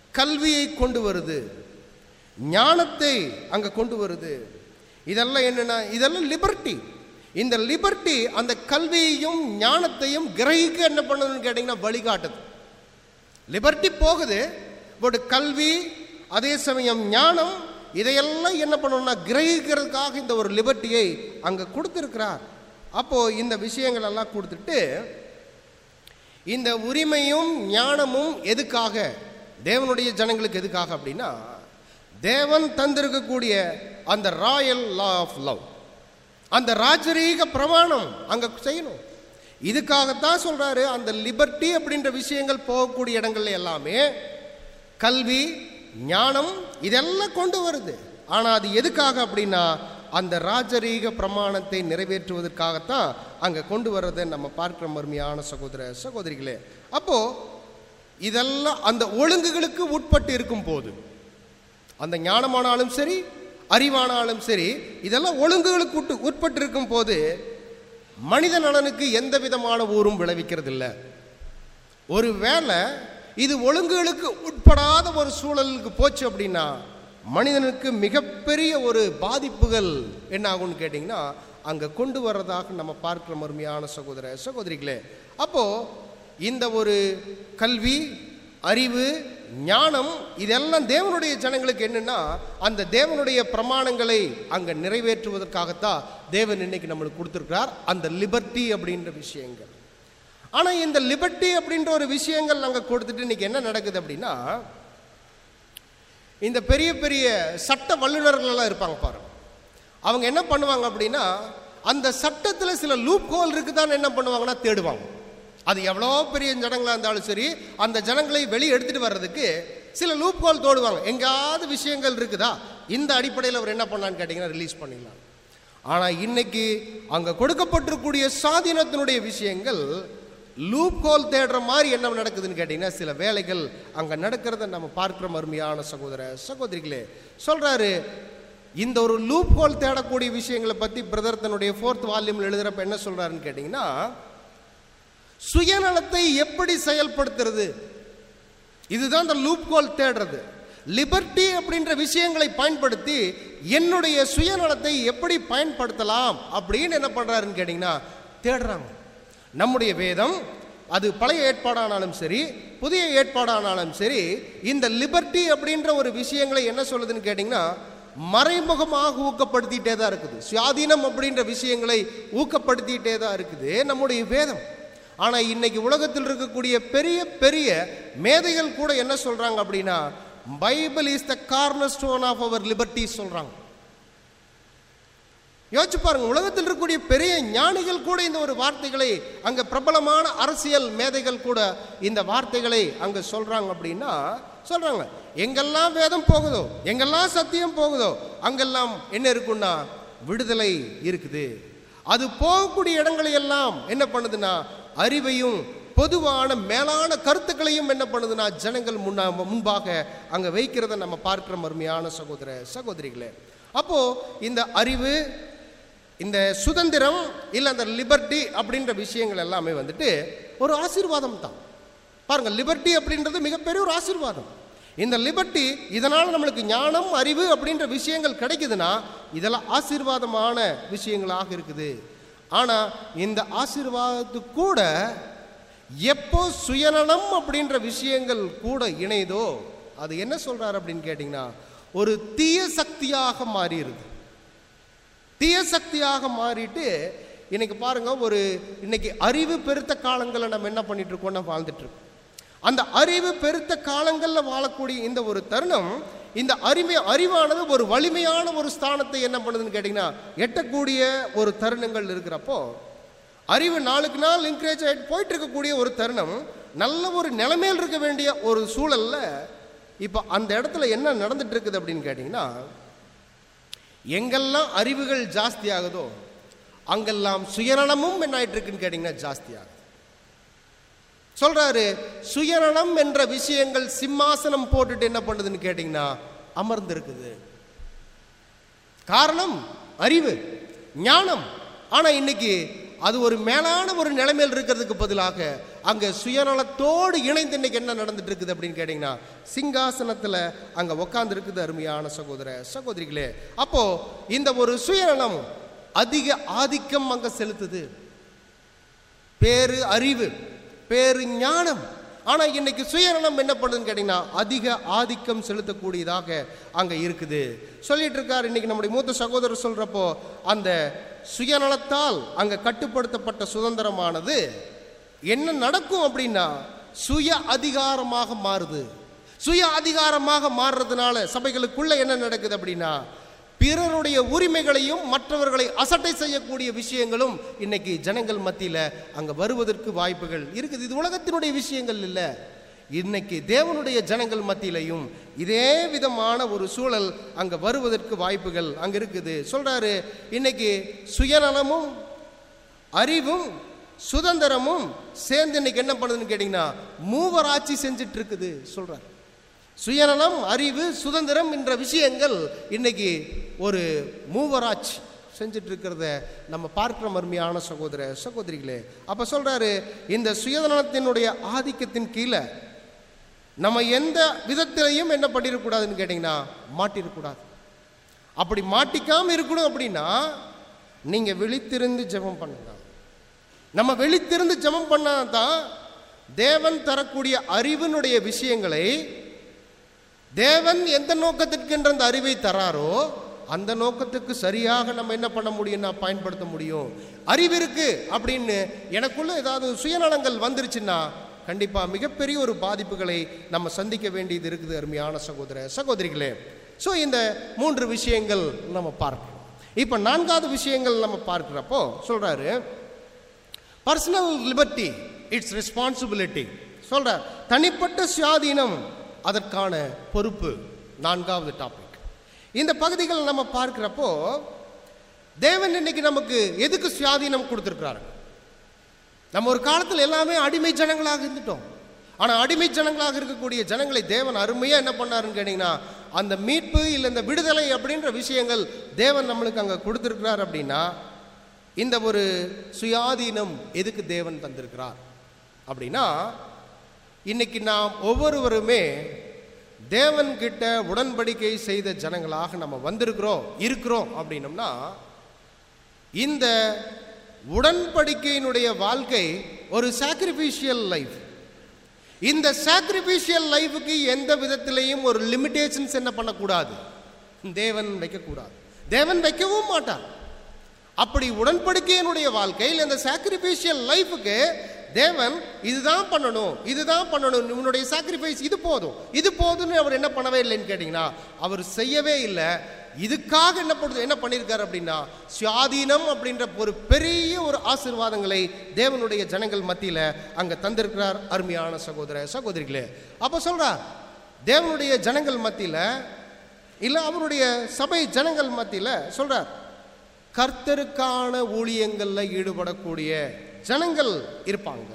கல்வியை கொண்டு வருது ஞானத்தை அங்க கொண்டு வருது இதெல்லாம் என்னன்னா இதெல்லாம் லிபர்ட்டி இந்த லிபர்ட்டி அந்த கல்வியையும் ஞானத்தையும் கிரகிக்க என்ன பண்ணுதுன்னு கேட்டிங்கன்னா வழிகாட்டுது லிபர்ட்டி போகுது பட் கல்வி அதே சமயம் ஞானம் இதையெல்லாம் என்ன பண்ணணும்னா கிரகிக்கிறதுக்காக இந்த ஒரு லிபர்ட்டியை அங்கே கொடுத்துருக்கிறார் அப்போ இந்த விஷயங்கள் எல்லாம் கொடுத்துட்டு இந்த உரிமையும் ஞானமும் எதுக்காக தேவனுடைய ஜனங்களுக்கு எதுக்காக அப்படின்னா தேவன் தந்திருக்கக்கூடிய அந்த ராயல் லா ஆஃப் லவ் அந்த ராஜரீக பிரமாணம் அங்க செய்யணும் இதுக்காகத்தான் சொல்றாரு அந்த லிபர்ட்டி அப்படின்ற விஷயங்கள் போகக்கூடிய இடங்கள்ல எல்லாமே கல்வி ஞானம் இதெல்லாம் கொண்டு வருது ஆனா அது எதுக்காக அப்படின்னா அந்த ராஜரீக பிரமாணத்தை நிறைவேற்றுவதற்காகத்தான் அங்க கொண்டு வர்றதை நம்ம பார்க்கிற மருமையான சகோதர சகோதரிகளே அப்போ இதெல்லாம் அந்த ஒழுங்குகளுக்கு உட்பட்டு இருக்கும் போது அந்த ஞானமானாலும் சரி அறிவானாலும் சரி இதெல்லாம் ஒழுங்குகளுக்கு உட்டு உட்பட்டு இருக்கும் போது மனித நலனுக்கு எந்த விதமான ஊரும் விளைவிக்கிறது இல்லை ஒருவேளை இது ஒழுங்குகளுக்கு உட்படாத ஒரு சூழலுக்கு போச்சு அப்படின்னா மனிதனுக்கு மிகப்பெரிய ஒரு பாதிப்புகள் என்ன ஆகும்னு கேட்டிங்கன்னா அங்கே கொண்டு வர்றதாக நம்ம பார்க்கிற மருமையான சகோதர சகோதரிகளே அப்போ இந்த ஒரு கல்வி அறிவு ஞானம் இதெல்லாம் தேவனுடைய ஜனங்களுக்கு என்னன்னா அந்த தேவனுடைய பிரமாணங்களை அங்க நிறைவேற்றுவதற்காகத்தான் தேவன் இன்னைக்கு நம்மளுக்கு கொடுத்துருக்கிறார் அந்த லிபர்ட்டி அப்படின்ற விஷயங்கள் ஆனா இந்த லிபர்ட்டி அப்படின்ற ஒரு விஷயங்கள் அங்க கொடுத்துட்டு இன்னைக்கு என்ன நடக்குது அப்படின்னா இந்த பெரிய பெரிய சட்ட வல்லுநர்கள் எல்லாம் இருப்பாங்க பாருங்க அவங்க என்ன பண்ணுவாங்க அப்படின்னா அந்த சட்டத்துல சில லூப் ஹோல் இருக்குதான்னு என்ன பண்ணுவாங்கன்னா தேடுவாங்க அது எவ்வளோ பெரிய ஜனங்களாக இருந்தாலும் சரி அந்த ஜனங்களை வெளியே எடுத்துட்டு வர்றதுக்கு சில லூப் ஹோல் தோடுவாங்க எங்கேயாவது விஷயங்கள் இருக்குதா இந்த அடிப்படையில் அவர் என்ன பண்ணான்னு கேட்டிங்கன்னா ரிலீஸ் பண்ணிடலாம் ஆனால் இன்னைக்கு அங்கே கொடுக்கப்பட்டிருக்கக்கூடிய சாதீனத்தினுடைய விஷயங்கள் லூப் ஹோல் தேடுற மாதிரி என்ன நடக்குதுன்னு கேட்டிங்கன்னா சில வேலைகள் அங்கே நடக்கிறத நம்ம பார்க்குற அருமையான சகோதர சகோதரிகளே சொல்கிறாரு இந்த ஒரு லூப் ஹோல் தேடக்கூடிய விஷயங்களை பற்றி பிரதர் தன்னுடைய ஃபோர்த் வால்யூமில் எழுதுறப்ப என்ன சொல்கிறாருன்னு கேட்டிங்கன்னா சுயநலத்தை எப்படி செயல்படுத்துறது இதுதான் இந்த லூப் கோல் தேடுறது லிபர்ட்டி அப்படின்ற விஷயங்களை பயன்படுத்தி என்னுடைய சுயநலத்தை எப்படி பயன்படுத்தலாம் அப்படின்னு என்ன பண்றாருன்னு கேட்டிங்கன்னா தேடுறாங்க நம்முடைய வேதம் அது பழைய ஏற்பாடானாலும் சரி புதிய ஏற்பாடானாலும் சரி இந்த லிபர்ட்டி அப்படின்ற ஒரு விஷயங்களை என்ன சொல்லுதுன்னு கேட்டிங்கன்னா மறைமுகமாக ஊக்கப்படுத்திட்டே தான் இருக்குது சுயாதீனம் அப்படின்ற விஷயங்களை ஊக்கப்படுத்திட்டே தான் இருக்குது நம்முடைய வேதம் ஆனால் இன்னைக்கு உலகத்தில் இருக்கக்கூடிய பெரிய பெரிய மேதைகள் கூட என்ன சொல்றாங்க அப்படின்னா Bible is the cornerstone of our liberty சொல்றாங்க யோசிச்சு பாருங்க உலகத்தில் இருக்கக்கூடிய பெரிய ஞானிகள் கூட இந்த ஒரு வார்த்தைகளை அங்க பிரபலமான அரசியல் மேதைகள் கூட இந்த வார்த்தைகளை அங்க சொல்றாங்க அப்படின்னா சொல்றாங்க எங்கெல்லாம் வேதம் போகுதோ எங்கெல்லாம் சத்தியம் போகுதோ அங்கெல்லாம் என்ன இருக்குன்னா விடுதலை இருக்குது அது போகக்கூடிய இடங்களை எல்லாம் என்ன பண்ணுதுன்னா அறிவையும் பொதுவான மேலான கருத்துக்களையும் என்ன பண்ணுதுன்னா ஜனங்கள் முன்னா முன்பாக அங்க வைக்கிறத நம்ம பார்க்கிற மருமையான சகோதர சகோதரிகளே அப்போ இந்த அறிவு இந்த சுதந்திரம் இல்லை அந்த லிபர்ட்டி அப்படின்ற விஷயங்கள் எல்லாமே வந்துட்டு ஒரு ஆசீர்வாதம் தான் பாருங்க லிபர்ட்டி அப்படின்றது மிகப்பெரிய ஒரு ஆசீர்வாதம் இந்த லிபர்ட்டி இதனால் நம்மளுக்கு ஞானம் அறிவு அப்படின்ற விஷயங்கள் கிடைக்குதுன்னா இதெல்லாம் ஆசீர்வாதமான விஷயங்களாக இருக்குது ஆனால் இந்த ஆசீர்வாதத்துக்கு கூட எப்போ சுயநலம் அப்படின்ற விஷயங்கள் கூட இணைதோ அது என்ன சொல்றாரு அப்படின்னு கேட்டிங்கன்னா ஒரு தீய சக்தியாக மாறிடுது தீய சக்தியாக மாறிட்டு இன்னைக்கு பாருங்க ஒரு இன்னைக்கு அறிவு பெருத்த காலங்களில் நம்ம என்ன பண்ணிட்டு இருக்கோம்னா வாழ்ந்துட்டு இருக்கோம் அந்த அறிவு பெருத்த காலங்களில் வாழக்கூடிய இந்த ஒரு தருணம் இந்த அறிமை அறிவானது ஒரு வலிமையான ஒரு ஸ்தானத்தை என்ன பண்ணுதுன்னு கேட்டிங்கன்னா எட்டக்கூடிய ஒரு தருணங்கள் இருக்கிறப்போ அறிவு நாளுக்கு நாள் என்கரேஜ் ஆகிட்டு போயிட்டு இருக்கக்கூடிய ஒரு தருணம் நல்ல ஒரு நிலைமையில் இருக்க வேண்டிய ஒரு சூழல்ல இப்போ அந்த இடத்துல என்ன நடந்துட்டு இருக்குது அப்படின்னு கேட்டிங்கன்னா எங்கெல்லாம் அறிவுகள் ஜாஸ்தி ஆகுதோ அங்கெல்லாம் சுயநலமும் என்ன ஆயிட்டு இருக்குன்னு கேட்டிங்கன்னா ஜாஸ்தி ஆகுது சொல்றாரு சுயநலம் என்ற விஷயங்கள் சிம்மாசனம் போட்டுட்டு என்ன பண்ணுதுன்னு கேட்டிங்கன்னா அமர்ந்திருக்குது காரணம் அறிவு ஞானம் ஆனா இன்னைக்கு அது ஒரு மேலான ஒரு நிலைமையில் இருக்கிறதுக்கு பதிலாக அங்க சுயநலத்தோடு இணைந்து இன்னைக்கு என்ன நடந்துட்டு இருக்குது அப்படின்னு கேட்டீங்கன்னா சிங்காசனத்துல அங்க உட்கார்ந்து இருக்குது அருமையான சகோதர சகோதரிகளே அப்போ இந்த ஒரு சுயநலம் அதிக ஆதிக்கம் அங்க செலுத்துது பேரு அறிவு பேரு ஞானம் ஆனா இன்னைக்கு சுயநலம் என்ன பண்ணுதுன்னு கேட்டீங்கன்னா அதிக ஆதிக்கம் செலுத்தக்கூடியதாக அங்க இருக்குது சொல்லிட்டு இருக்காரு இன்னைக்கு நம்முடைய மூத்த சகோதரர் சொல்றப்போ அந்த சுயநலத்தால் அங்க கட்டுப்படுத்தப்பட்ட சுதந்திரமானது என்ன நடக்கும் அப்படின்னா சுய அதிகாரமாக மாறுது சுய அதிகாரமாக மாறுறதுனால சபைகளுக்குள்ள என்ன நடக்குது அப்படின்னா பிறருடைய உரிமைகளையும் மற்றவர்களை அசட்டை செய்யக்கூடிய விஷயங்களும் இன்னைக்கு ஜனங்கள் மத்தியில அங்க வருவதற்கு வாய்ப்புகள் இருக்குது இது உலகத்தினுடைய விஷயங்கள் இல்லை இன்னைக்கு தேவனுடைய ஜனங்கள் மத்தியிலையும் இதே விதமான ஒரு சூழல் அங்க வருவதற்கு வாய்ப்புகள் அங்க இருக்குது சொல்றாரு இன்னைக்கு சுயநலமும் அறிவும் சுதந்திரமும் சேர்ந்து இன்னைக்கு என்ன பண்ணுதுன்னு கேட்டீங்கன்னா மூவராட்சி செஞ்சுட்டு இருக்குது சொல்றாரு சுயநலம் அறிவு சுதந்திரம் என்ற விஷயங்கள் இன்னைக்கு ஒரு மூவராட்சி செஞ்சுட்டு இருக்கிறத நம்ம பார்க்கிற மர்மையான சகோதர சகோதரிகளே அப்ப சொல்றாரு இந்த சுயநலத்தினுடைய ஆதிக்கத்தின் கீழே நம்ம எந்த விதத்திலையும் என்ன பண்ணிடக்கூடாதுன்னு கேட்டிங்கன்னா மாட்டிடக்கூடாது அப்படி மாட்டிக்காம இருக்கணும் அப்படின்னா நீங்க விழித்திருந்து ஜெபம் பண்ணுங்க நம்ம விழித்திருந்து ஜெபம் பண்ணாதான் தேவன் தரக்கூடிய அறிவினுடைய விஷயங்களை தேவன் எந்த நோக்கத்திற்கு என்ற அந்த அறிவை தராரோ அந்த நோக்கத்துக்கு சரியாக நம்ம என்ன பண்ண முடியும்னா பயன்படுத்த முடியும் அறிவு இருக்கு அப்படின்னு எனக்குள்ள ஏதாவது சுயநலங்கள் வந்துருச்சுன்னா கண்டிப்பா மிகப்பெரிய ஒரு பாதிப்புகளை நம்ம சந்திக்க வேண்டியது இருக்குது அருமையான சகோதர சகோதரிகளே ஸோ இந்த மூன்று விஷயங்கள் நம்ம பார்க்கிறோம் இப்போ நான்காவது விஷயங்கள் நம்ம பார்க்கிறப்போ சொல்றாரு பர்சனல் லிபர்ட்டி இட்ஸ் ரெஸ்பான்சிபிலிட்டி சொல்றார் தனிப்பட்ட சுயாதீனம் அதற்கான பொறுப்பு நான்காவது டாபிக் இந்த பகுதிகள் நம்ம பார்க்கிறப்போ தேவன் இன்னைக்கு நமக்கு எதுக்கு சுயாதீனம் கொடுத்துருக்கிறாரு நம்ம ஒரு காலத்தில் எல்லாமே அடிமை ஜனங்களாக இருந்துட்டோம் ஆனால் அடிமை ஜனங்களாக இருக்கக்கூடிய ஜனங்களை தேவன் அருமையாக என்ன பண்ணாருன்னு கேட்டிங்கன்னா அந்த மீட்பு இல்லை இந்த விடுதலை அப்படின்ற விஷயங்கள் தேவன் நம்மளுக்கு அங்கே கொடுத்துருக்கிறார் அப்படின்னா இந்த ஒரு சுயாதீனம் எதுக்கு தேவன் தந்திருக்கிறார் அப்படின்னா இன்னைக்கு நாம் ஒவ்வொருவருமே தேவன் கிட்ட உடன்படிக்கை செய்த ஜனங்களாக நம்ம வந்திருக்கிறோம் இருக்கிறோம் அப்படின்னம்னா இந்த உடன்படிக்கையினுடைய வாழ்க்கை ஒரு சாக்ரிஃபிஷியல் லைஃப் இந்த சாக்ரிஃபிஷியல் லைஃபுக்கு எந்த விதத்திலையும் ஒரு லிமிடேஷன்ஸ் என்ன பண்ணக்கூடாது தேவன் வைக்கக்கூடாது தேவன் வைக்கவும் மாட்டார் அப்படி உடன்படிக்கையினுடைய வாழ்க்கையில் இந்த சாக்ரிஃபிஷியல் லைஃபுக்கு தேவன் இதுதான் பண்ணணும் இதுதான் பண்ணணும் உன்னுடைய சாக்ரிஃபைஸ் இது போதும் இது போதும்னு அவர் என்ன பண்ணவே இல்லைன்னு கேட்டிங்கன்னா அவர் செய்யவே இல்லை இதுக்காக என்ன பண்ணுது என்ன பண்ணியிருக்காரு அப்படின்னா சுயாதீனம் அப்படின்ற ஒரு பெரிய ஒரு ஆசீர்வாதங்களை தேவனுடைய ஜனங்கள் மத்தியில் அங்கே தந்திருக்கிறார் அருமையான சகோதர சகோதரிகளே அப்போ சொல்றார் தேவனுடைய ஜனங்கள் மத்தியில் இல்லை அவருடைய சபை ஜனங்கள் மத்தியில் சொல்றார் கர்த்தருக்கான ஊழியங்களில் ஈடுபடக்கூடிய ஜனங்கள் இருப்பாங்க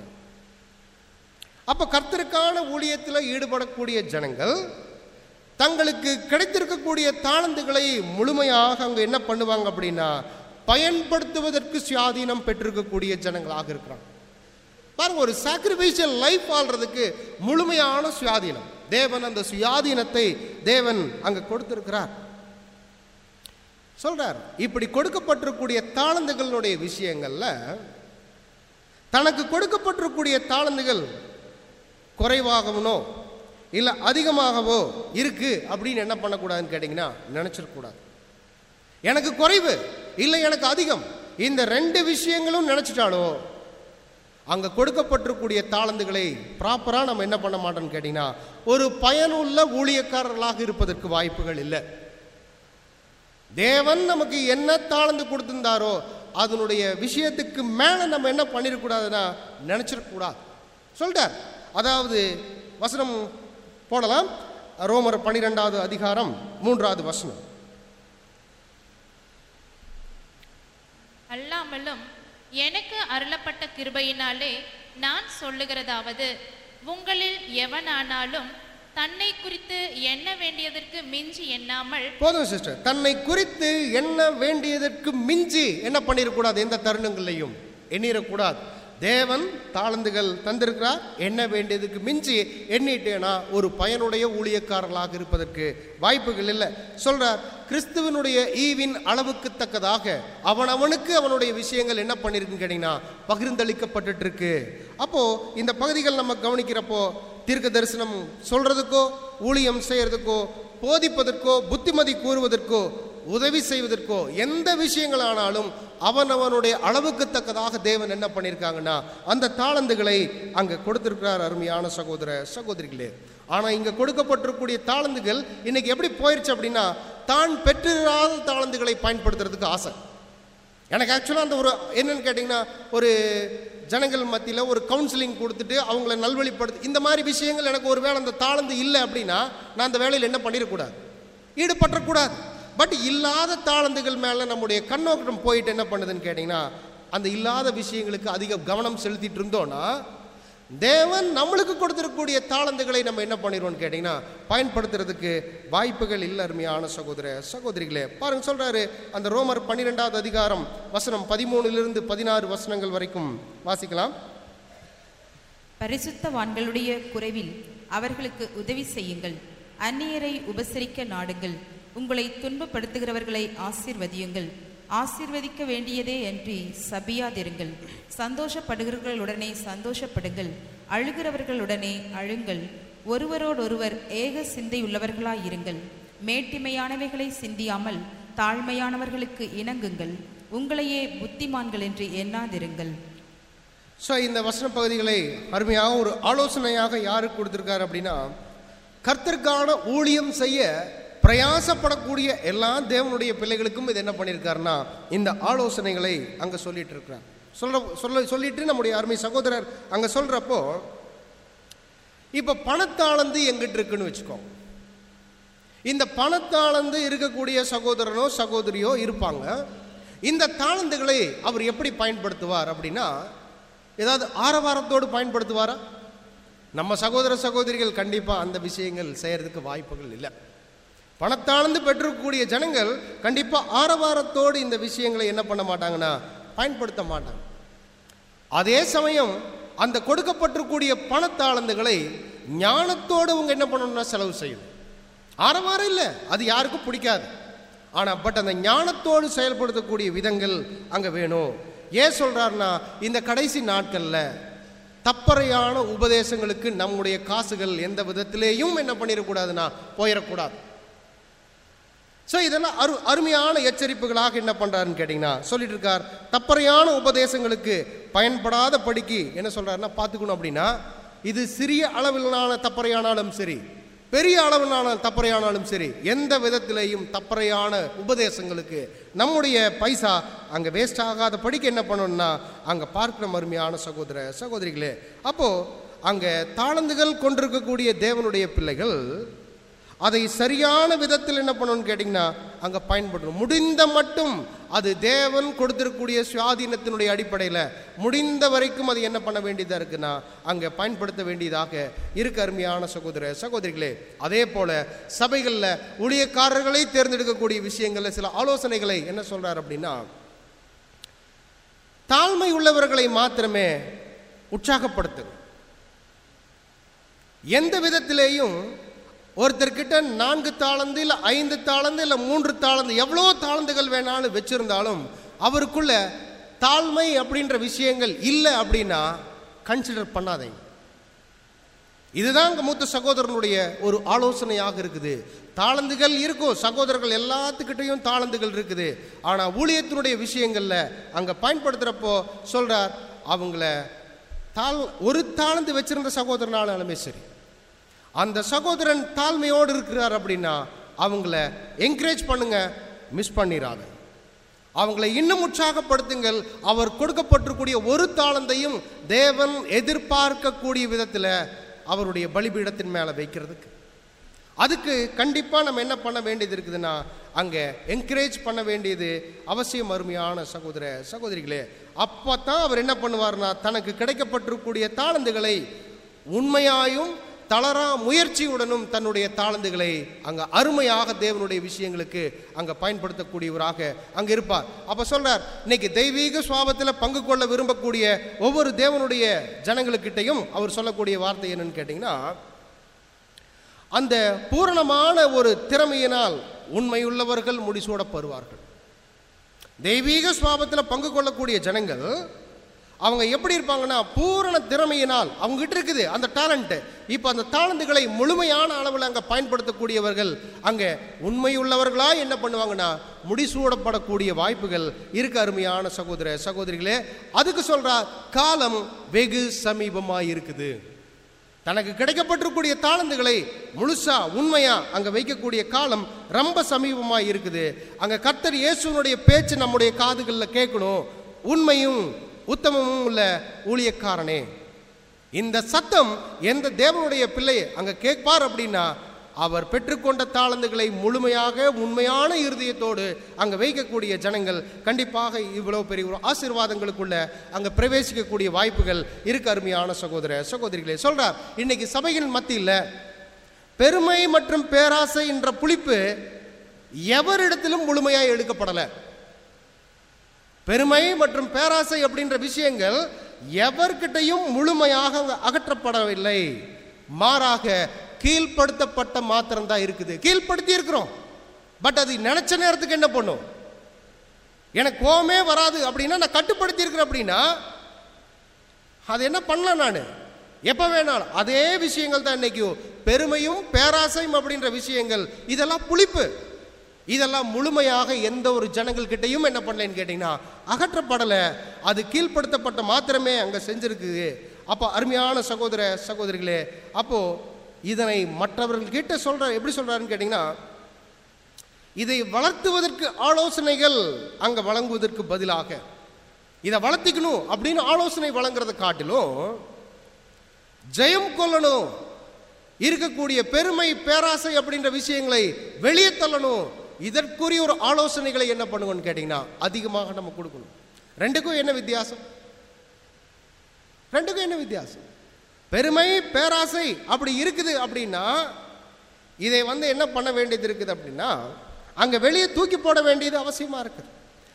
அப்ப கர்த்தருக்கான ஊழியத்தில் ஈடுபடக்கூடிய ஜனங்கள் தங்களுக்கு கிடைத்திருக்கக்கூடிய தாளந்துகளை முழுமையாக அங்க என்ன பண்ணுவாங்க அப்படின்னா பயன்படுத்துவதற்கு சுயாதீனம் பெற்றிருக்கக்கூடிய ஜனங்களாக இருக்கிறாங்க பாருங்க ஒரு சாக்ரிஃபைஷியல் லைஃப் வாழ்றதுக்கு முழுமையான சுயாதீனம் தேவன் அந்த சுயாதீனத்தை தேவன் அங்க கொடுத்திருக்கிறார் சொல்றார் இப்படி கொடுக்கப்பட்டிருக்கூடிய தாளந்துகளுடைய விஷயங்கள்ல தனக்கு கொடுக்கப்பட்டிருக்கூடிய தாளந்துகள் குறைவாகவனோ இல்லை அதிகமாகவோ இருக்கு அப்படின்னு என்ன பண்ணக்கூடாதுன்னு கேட்டிங்கன்னா நினச்சிடக்கூடாது எனக்கு குறைவு இல்லை எனக்கு அதிகம் இந்த ரெண்டு விஷயங்களும் நினச்சிட்டாலோ அங்கே கொடுக்கப்பட்டிருக்கூடிய தாளந்துகளை ப்ராப்பராக நம்ம என்ன பண்ண மாட்டோம்னு கேட்டிங்கன்னா ஒரு பயனுள்ள ஊழியக்காரர்களாக இருப்பதற்கு வாய்ப்புகள் இல்லை தேவன் நமக்கு என்ன தாளந்து கொடுத்திருந்தாரோ அதனுடைய விஷயத்துக்கு மேலே நம்ம என்ன பண்ணிடக்கூடாதுன்னா நினச்சிடக்கூடாது சொல்லிட்டார் அதாவது வசனம் போடலாம் ரோமர் பனிரெண்டாவது அதிகாரம் மூன்றாவது வசனம் அல்லாமலும் எனக்கு அருளப்பட்ட கிருபையினாலே நான் சொல்லுகிறதாவது உங்களில் எவனானாலும் தன்னை குறித்து எண்ண வேண்டியதற்கு மிஞ்சி எண்ணாமல் போதும் சிஸ்டர் தன்னை குறித்து என்ன வேண்டியதற்கு மிஞ்சி என்ன பண்ணிடக்கூடாது எந்த தருணங்களையும் எண்ணிடக்கூடாது தேவன் தாளந்துகள் தந்திருக்கிறார் எண்ண வேண்டியதுக்கு மிஞ்சி எண்ணிட்டேனா ஒரு பயனுடைய ஊழியக்காரர்களாக இருப்பதற்கு வாய்ப்புகள் இல்லை சொல்றார் கிறிஸ்துவனுடைய ஈவின் அளவுக்கு தக்கதாக அவனவனுக்கு அவனுடைய விஷயங்கள் என்ன பண்ணிருக்குன்னு கேட்டீங்கன்னா பகிர்ந்தளிக்கப்பட்டுட்டு இருக்கு அப்போ இந்த பகுதிகள் நம்ம கவனிக்கிறப்போ தீர்க்க தரிசனம் சொல்றதுக்கோ ஊழியம் செய்யறதுக்கோ போதிப்பதற்கோ புத்திமதி கூறுவதற்கோ உதவி செய்வதற்கோ எந்த விஷயங்களானாலும் அவனவனுடைய அளவுக்கு தக்கதாக தேவன் என்ன பண்ணியிருக்காங்கன்னா அந்த தாளந்துகளை அங்க கொடுத்திருக்கிறார் அருமையான சகோதர சகோதரிகளே ஆனா இங்க கொடுக்கப்பட்டிருக்கக்கூடிய தாளந்துகள் இன்னைக்கு எப்படி போயிருச்சு அப்படின்னா தான் பெற்றிராத தாளந்துகளை பயன்படுத்துறதுக்கு ஆசை எனக்கு ஆக்சுவலாக அந்த ஒரு என்னன்னு கேட்டிங்கன்னா ஒரு ஜனங்கள் மத்தியில் ஒரு கவுன்சிலிங் கொடுத்துட்டு அவங்கள நல்வழிப்படுத்து இந்த மாதிரி விஷயங்கள் எனக்கு ஒரு வேளை அந்த தாளந்து இல்லை அப்படின்னா நான் அந்த வேலையில் என்ன பண்ணிடக்கூடாது ஈடுபற்றக்கூடாது பட் இல்லாத தாளந்துகள் மேலே நம்முடைய கண்ணோட்டம் போயிட்டு என்ன பண்ணுதுன்னு கேட்டிங்கன்னா அந்த இல்லாத விஷயங்களுக்கு அதிக கவனம் செலுத்திட்டு இருந்தோம்னா தேவன் நம்மளுக்கு கொடுத்திருக்கக்கூடிய தாளந்துகளை நம்ம என்ன பண்ணிடுவோம்னு கேட்டிங்கன்னா பயன்படுத்துறதுக்கு வாய்ப்புகள் இல்லை அருமையான சகோதர சகோதரிகளே பாருங்க சொல்றாரு அந்த ரோமர் பன்னிரெண்டாவது அதிகாரம் வசனம் பதிமூணுலிருந்து பதினாறு வசனங்கள் வரைக்கும் வாசிக்கலாம் பரிசுத்தவான்களுடைய குறைவில் அவர்களுக்கு உதவி செய்யுங்கள் அந்நியரை உபசரிக்க நாடுங்கள் உங்களை துன்பப்படுத்துகிறவர்களை ஆசீர்வதியுங்கள் ஆசீர்வதிக்க வேண்டியதே அன்றி சபியாதிருங்கள் சந்தோஷப்படுகிறவர்களுடனே சந்தோஷப்படுங்கள் அழுகிறவர்களுடனே அழுங்கள் ஒருவரோடொருவர் ஏக சிந்தையுள்ளவர்களாயிருங்கள் மேட்டிமையானவைகளை சிந்தியாமல் தாழ்மையானவர்களுக்கு இணங்குங்கள் உங்களையே புத்திமான்கள் என்று எண்ணாதிருங்கள் ஸோ இந்த வசன பகுதிகளை அருமையாக ஒரு ஆலோசனையாக யாருக்கு கொடுத்துருக்காரு அப்படின்னா கர்த்தருக்கான ஊழியம் செய்ய பிரயாசப்படக்கூடிய எல்லா தேவனுடைய பிள்ளைகளுக்கும் இது என்ன பண்ணியிருக்காருன்னா இந்த ஆலோசனைகளை அங்கே சொல்லிட்டு இருக்கிறார் சொல்ற சொல்ல சொல்லிட்டு நம்முடைய அருமை சகோதரர் அங்கே சொல்றப்போ இப்போ பணத்தாளந்து எங்கிட்ட இருக்குன்னு வச்சுக்கோ இந்த பணத்தாளந்து இருக்கக்கூடிய சகோதரனோ சகோதரியோ இருப்பாங்க இந்த தாளந்துகளை அவர் எப்படி பயன்படுத்துவார் அப்படின்னா ஏதாவது ஆரவாரத்தோடு பயன்படுத்துவாரா நம்ம சகோதர சகோதரிகள் கண்டிப்பாக அந்த விஷயங்கள் செய்யறதுக்கு வாய்ப்புகள் இல்லை பணத்தாழ்ந்து பெற்றிருக்கக்கூடிய ஜனங்கள் கண்டிப்பாக ஆரவாரத்தோடு இந்த விஷயங்களை என்ன பண்ண மாட்டாங்கன்னா பயன்படுத்த மாட்டாங்க அதே சமயம் அந்த கொடுக்கப்பட்டிருக்கூடிய பணத்தாளந்துகளை ஞானத்தோடு அவங்க என்ன பண்ணணும்னா செலவு செய்யணும் ஆரவாரம் இல்லை அது யாருக்கும் பிடிக்காது ஆனால் பட் அந்த ஞானத்தோடு செயல்படுத்தக்கூடிய விதங்கள் அங்கே வேணும் ஏன் சொல்கிறாருன்னா இந்த கடைசி நாட்களில் தப்பறையான உபதேசங்களுக்கு நம்முடைய காசுகள் எந்த விதத்திலேயும் என்ன பண்ணிடக்கூடாதுன்னா போயிடக்கூடாது ஸோ இதெல்லாம் அரு அருமையான எச்சரிப்புகளாக என்ன பண்ணுறாருன்னு கேட்டிங்கன்னா சொல்லிட்டு இருக்கார் தப்பறையான உபதேசங்களுக்கு பயன்படாத படிக்கு என்ன சொல்கிறாருன்னா பார்த்துக்கணும் அப்படின்னா இது சிறிய அளவிலான தப்பறையானாலும் சரி பெரிய அளவிலான தப்பறையானாலும் சரி எந்த விதத்திலேயும் தப்பறையான உபதேசங்களுக்கு நம்முடைய பைசா அங்கே வேஸ்ட் ஆகாத படிக்க என்ன பண்ணணும்னா அங்கே பார்க்கிற மருமையான சகோதர சகோதரிகளே அப்போது அங்கே தாளந்துகள் கொண்டிருக்கக்கூடிய தேவனுடைய பிள்ளைகள் அதை சரியான விதத்தில் என்ன பண்ணணும்னு கேட்டிங்கன்னா அங்கே பயன்படணும் முடிந்த மட்டும் அது தேவன் கொடுத்திருக்கக்கூடிய சுயாதீனத்தினுடைய அடிப்படையில் முடிந்த வரைக்கும் அது என்ன பண்ண வேண்டியதாக இருக்குன்னா அங்கே பயன்படுத்த வேண்டியதாக இருக்கு அருமையான சகோதர சகோதரிகளே அதே போல சபைகளில் ஊழியக்காரர்களை தேர்ந்தெடுக்கக்கூடிய விஷயங்களில் சில ஆலோசனைகளை என்ன சொல்றார் அப்படின்னா தாழ்மை உள்ளவர்களை மாத்திரமே உற்சாகப்படுத்துங்க எந்த விதத்திலேயும் ஒருத்தர்கிட்ட நான்கு தாளந்து இல்லை ஐந்து தாளந்து இல்லை மூன்று தாளந்து எவ்வளோ தாளந்துகள் வேணாலும் வச்சிருந்தாலும் அவருக்குள்ள தாழ்மை அப்படின்ற விஷயங்கள் இல்லை அப்படின்னா கன்சிடர் பண்ணாதீங்க இதுதான் அங்கே மூத்த சகோதரனுடைய ஒரு ஆலோசனையாக இருக்குது தாளந்துகள் இருக்கும் சகோதரர்கள் எல்லாத்துக்கிட்டையும் தாளந்துகள் இருக்குது ஆனால் ஊழியத்தினுடைய விஷயங்களில் அங்கே பயன்படுத்துகிறப்போ சொல்கிறார் அவங்கள தாழ் ஒரு தாளந்து வச்சிருந்த சகோதரனாலுமே சரி அந்த சகோதரன் தாழ்மையோடு இருக்கிறார் அப்படின்னா அவங்கள என்கரேஜ் பண்ணுங்க மிஸ் பண்ணிடாத அவங்களை இன்னும் உற்சாகப்படுத்துங்கள் அவர் கொடுக்கப்பட்டிருக்கூடிய ஒரு தாளந்தையும் தேவன் எதிர்பார்க்கக்கூடிய விதத்தில் அவருடைய பலிபீடத்தின் மேலே வைக்கிறதுக்கு அதுக்கு கண்டிப்பாக நம்ம என்ன பண்ண வேண்டியது இருக்குதுன்னா அங்கே என்கரேஜ் பண்ண வேண்டியது அவசியம் அருமையான சகோதர சகோதரிகளே அப்போ தான் அவர் என்ன பண்ணுவார்னா தனக்கு கிடைக்கப்பட்டிருக்கக்கூடிய தாளந்துகளை உண்மையாயும் தளரா முயற்சியுடனும் தன்னுடைய தாளந்துகளை அங்க அருமையாக தேவனுடைய விஷயங்களுக்கு அங்க பயன்படுத்தக்கூடியவராக அங்க இருப்பார் அப்ப சொல்றார் இன்னைக்கு தெய்வீக சுவாபத்தில் பங்கு கொள்ள விரும்பக்கூடிய ஒவ்வொரு தேவனுடைய ஜனங்களுக்கிட்டையும் அவர் சொல்லக்கூடிய வார்த்தை என்னன்னு கேட்டிங்கன்னா அந்த பூரணமான ஒரு திறமையினால் உண்மையுள்ளவர்கள் முடிசூடப்படுவார்கள் தெய்வீக சுவாபத்தில் பங்கு கொள்ளக்கூடிய ஜனங்கள் அவங்க எப்படி இருப்பாங்கன்னா பூரண திறமையினால் அவங்ககிட்ட இருக்குது அந்த டேலண்ட் இப்போ அந்த தாளந்துகளை முழுமையான அளவில் அங்கே பயன்படுத்தக்கூடியவர்கள் அங்கே உண்மையுள்ளவர்களா என்ன பண்ணுவாங்கன்னா முடிசூடப்படக்கூடிய வாய்ப்புகள் இருக்கு அருமையான சகோதர சகோதரிகளே அதுக்கு சொல்றா காலம் வெகு சமீபமாக இருக்குது தனக்கு கிடைக்கப்பட்டிருக்கூடிய தாளந்துகளை முழுசா உண்மையா அங்க வைக்கக்கூடிய காலம் ரொம்ப சமீபமா இருக்குது அங்க கர்த்தர் இயேசுனுடைய பேச்சு நம்முடைய காதுகளில் கேட்கணும் உண்மையும் உத்தமமும் உள்ள ஊழியக்காரனே இந்த சத்தம் எந்த தேவனுடைய பிள்ளை அங்க கேட்பார் அப்படின்னா அவர் பெற்றுக்கொண்ட தாளந்துகளை முழுமையாக உண்மையான இருதயத்தோடு அங்க வைக்கக்கூடிய ஜனங்கள் கண்டிப்பாக இவ்வளவு பெரிய ஒரு ஆசீர்வாதங்களுக்குள்ள அங்க பிரவேசிக்கக்கூடிய வாய்ப்புகள் இருக்கு அருமையான சகோதர சகோதரிகளே சொல்றார் இன்னைக்கு சபையின் மத்தியில் பெருமை மற்றும் பேராசை என்ற புளிப்பு எவரிடத்திலும் முழுமையாக எடுக்கப்படலை பெருமை மற்றும் பேராசை அப்படின்ற விஷயங்கள் எவர்கிட்டையும் முழுமையாக அங்க அகற்றப்படவில்லை மாறாக கீழ்ப்படுத்தப்பட்ட மாத்திரம் தான் இருக்குது கீழ்ப்படுத்தி இருக்கிறோம் பட் அது நினைச்ச நேரத்துக்கு என்ன பண்ணும் எனக்கு கோவமே வராது அப்படின்னா நான் கட்டுப்படுத்தி இருக்கிறேன் அப்படின்னா அது என்ன பண்ணலாம் நான் எப்போ வேணாலும் அதே விஷயங்கள் தான் இன்னைக்கு பெருமையும் பேராசையும் அப்படின்ற விஷயங்கள் இதெல்லாம் புளிப்பு இதெல்லாம் முழுமையாக எந்த ஒரு ஜனங்கள் கிட்டையும் என்ன பண்ணலன்னு கேட்டிங்கன்னா அகற்றப்படலை அது கீழ்ப்படுத்தப்பட்ட மாத்திரமே அங்கே செஞ்சிருக்குது அப்போ அருமையான சகோதர சகோதரிகளே அப்போ இதனை மற்றவர்கள் கிட்ட சொல்ற எப்படி சொல்றாருன்னு கேட்டிங்கன்னா இதை வளர்த்துவதற்கு ஆலோசனைகள் அங்க வழங்குவதற்கு பதிலாக இதை வளர்த்திக்கணும் அப்படின்னு ஆலோசனை வழங்குறதை காட்டிலும் ஜெயம் கொள்ளணும் இருக்கக்கூடிய பெருமை பேராசை அப்படின்ற விஷயங்களை வெளியே தள்ளணும் இதற்குரிய ஒரு ஆலோசனைகளை என்ன பண்ணுவோம்னு கேட்டிங்கன்னா அதிகமாக நம்ம கொடுக்கணும் ரெண்டுக்கும் என்ன வித்தியாசம் ரெண்டுக்கும் என்ன வித்தியாசம் பெருமை பேராசை அப்படி இருக்குது அப்படின்னா இதை வந்து என்ன பண்ண வேண்டியது இருக்குது அப்படின்னா அங்கே வெளியே தூக்கி போட வேண்டியது அவசியமாக இருக்குது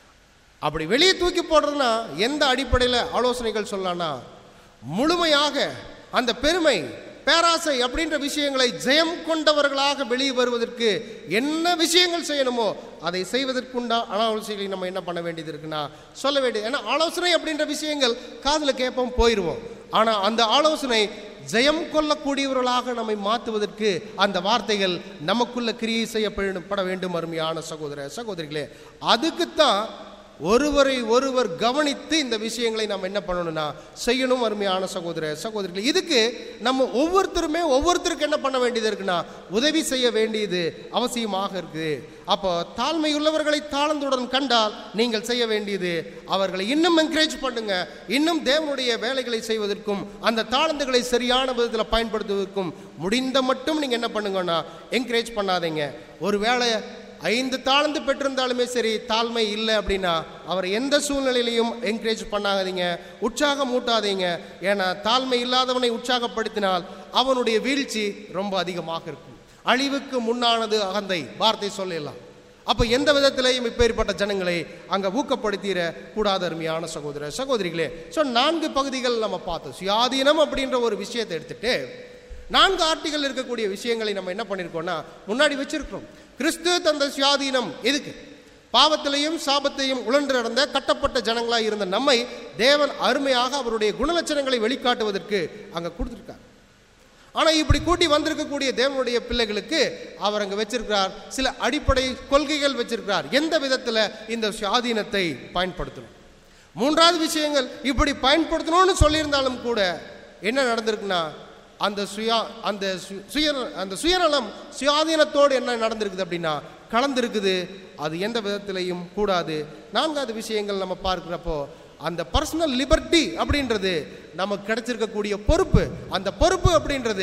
அப்படி வெளியே தூக்கி போடுறதுன்னா எந்த அடிப்படையில் ஆலோசனைகள் சொல்லலாம்னா முழுமையாக அந்த பெருமை பேராசை அப்படின்ற விஷயங்களை ஜெயம் கொண்டவர்களாக வெளியே வருவதற்கு என்ன விஷயங்கள் செய்யணுமோ அதை செய்வதற்குண்டா ஆலோசனைகளை நம்ம என்ன பண்ண வேண்டியது இருக்குன்னா சொல்ல வேண்டியது ஏன்னா ஆலோசனை அப்படின்ற விஷயங்கள் காதில் கேட்போம் போயிடுவோம் ஆனால் அந்த ஆலோசனை ஜெயம் கொள்ளக்கூடியவர்களாக நம்மை மாற்றுவதற்கு அந்த வார்த்தைகள் நமக்குள்ள கிரியை செய்யப்பட வேண்டும் அருமையான சகோதர சகோதரிகளே அதுக்குத்தான் ஒருவரை ஒருவர் கவனித்து இந்த விஷயங்களை நாம் என்ன பண்ணணும்னா செய்யணும் அருமையான சகோதர சகோதரிகள் இதுக்கு நம்ம ஒவ்வொருத்தருமே ஒவ்வொருத்தருக்கு என்ன பண்ண வேண்டியது இருக்குன்னா உதவி செய்ய வேண்டியது அவசியமாக இருக்குது அப்போ தாழ்மை உள்ளவர்களை தாழ்ந்துடன் கண்டால் நீங்கள் செய்ய வேண்டியது அவர்களை இன்னும் என்கரேஜ் பண்ணுங்க இன்னும் தேவனுடைய வேலைகளை செய்வதற்கும் அந்த தாழ்ந்துகளை சரியான விதத்தில் பயன்படுத்துவதற்கும் முடிந்த மட்டும் நீங்கள் என்ன பண்ணுங்கன்னா என்கரேஜ் பண்ணாதீங்க ஒரு வேலை ஐந்து தாழ்ந்து பெற்றிருந்தாலுமே சரி தாழ்மை இல்லை அப்படின்னா அவர் எந்த சூழ்நிலையிலையும் என்கரேஜ் பண்ணாதீங்க உற்சாகம் ஊட்டாதீங்க ஏன்னா தாழ்மை இல்லாதவனை உற்சாகப்படுத்தினால் அவனுடைய வீழ்ச்சி ரொம்ப அதிகமாக இருக்கும் அழிவுக்கு முன்னானது அகந்தை வார்த்தை சொல்லலாம் அப்போ எந்த விதத்திலையும் இப்பேற்பட்ட ஜனங்களை அங்கே ஊக்கப்படுத்திட கூடாத அருமையான சகோதர சகோதரிகளே ஸோ நான்கு பகுதிகள் நம்ம பார்த்தோம் சுயாதீனம் அப்படின்ற ஒரு விஷயத்தை எடுத்துட்டு நான்கு ஆர்டிகள் இருக்கக்கூடிய விஷயங்களை நம்ம என்ன பண்ணியிருக்கோம்னா முன்னாடி வச்சிருக்கிறோம் கிறிஸ்து தந்த சுயாதீனம் எதுக்கு பாவத்திலையும் சாபத்தையும் உழன்று நடந்த கட்டப்பட்ட ஜனங்களாக இருந்த நம்மை தேவன் அருமையாக அவருடைய குணலட்சணங்களை வெளிக்காட்டுவதற்கு அங்கே கொடுத்துருக்கார் ஆனால் இப்படி கூட்டி வந்திருக்கக்கூடிய தேவனுடைய பிள்ளைகளுக்கு அவர் அங்கே வச்சிருக்கிறார் சில அடிப்படை கொள்கைகள் வச்சிருக்கிறார் எந்த விதத்தில் இந்த சுயாதீனத்தை பயன்படுத்தணும் மூன்றாவது விஷயங்கள் இப்படி பயன்படுத்தணும்னு சொல்லியிருந்தாலும் கூட என்ன நடந்திருக்குன்னா அந்த சுயா அந்த சு- சுய அந்த சுயநலம் சுயாதீனத்தோடு என்ன நடந்திருக்குது அப்படின்னா கலந்திருக்குது அது எந்த விதத்திலையும் கூடாது நான்காவது விஷயங்கள் நம்ம பார்க்குறப்போ அந்த பர்சனல் லிபர்ட்டி அப்படின்றது நமக்கு கிடைச்சிருக்கக்கூடிய பொறுப்பு அந்த பொறுப்பு அப்படின்றது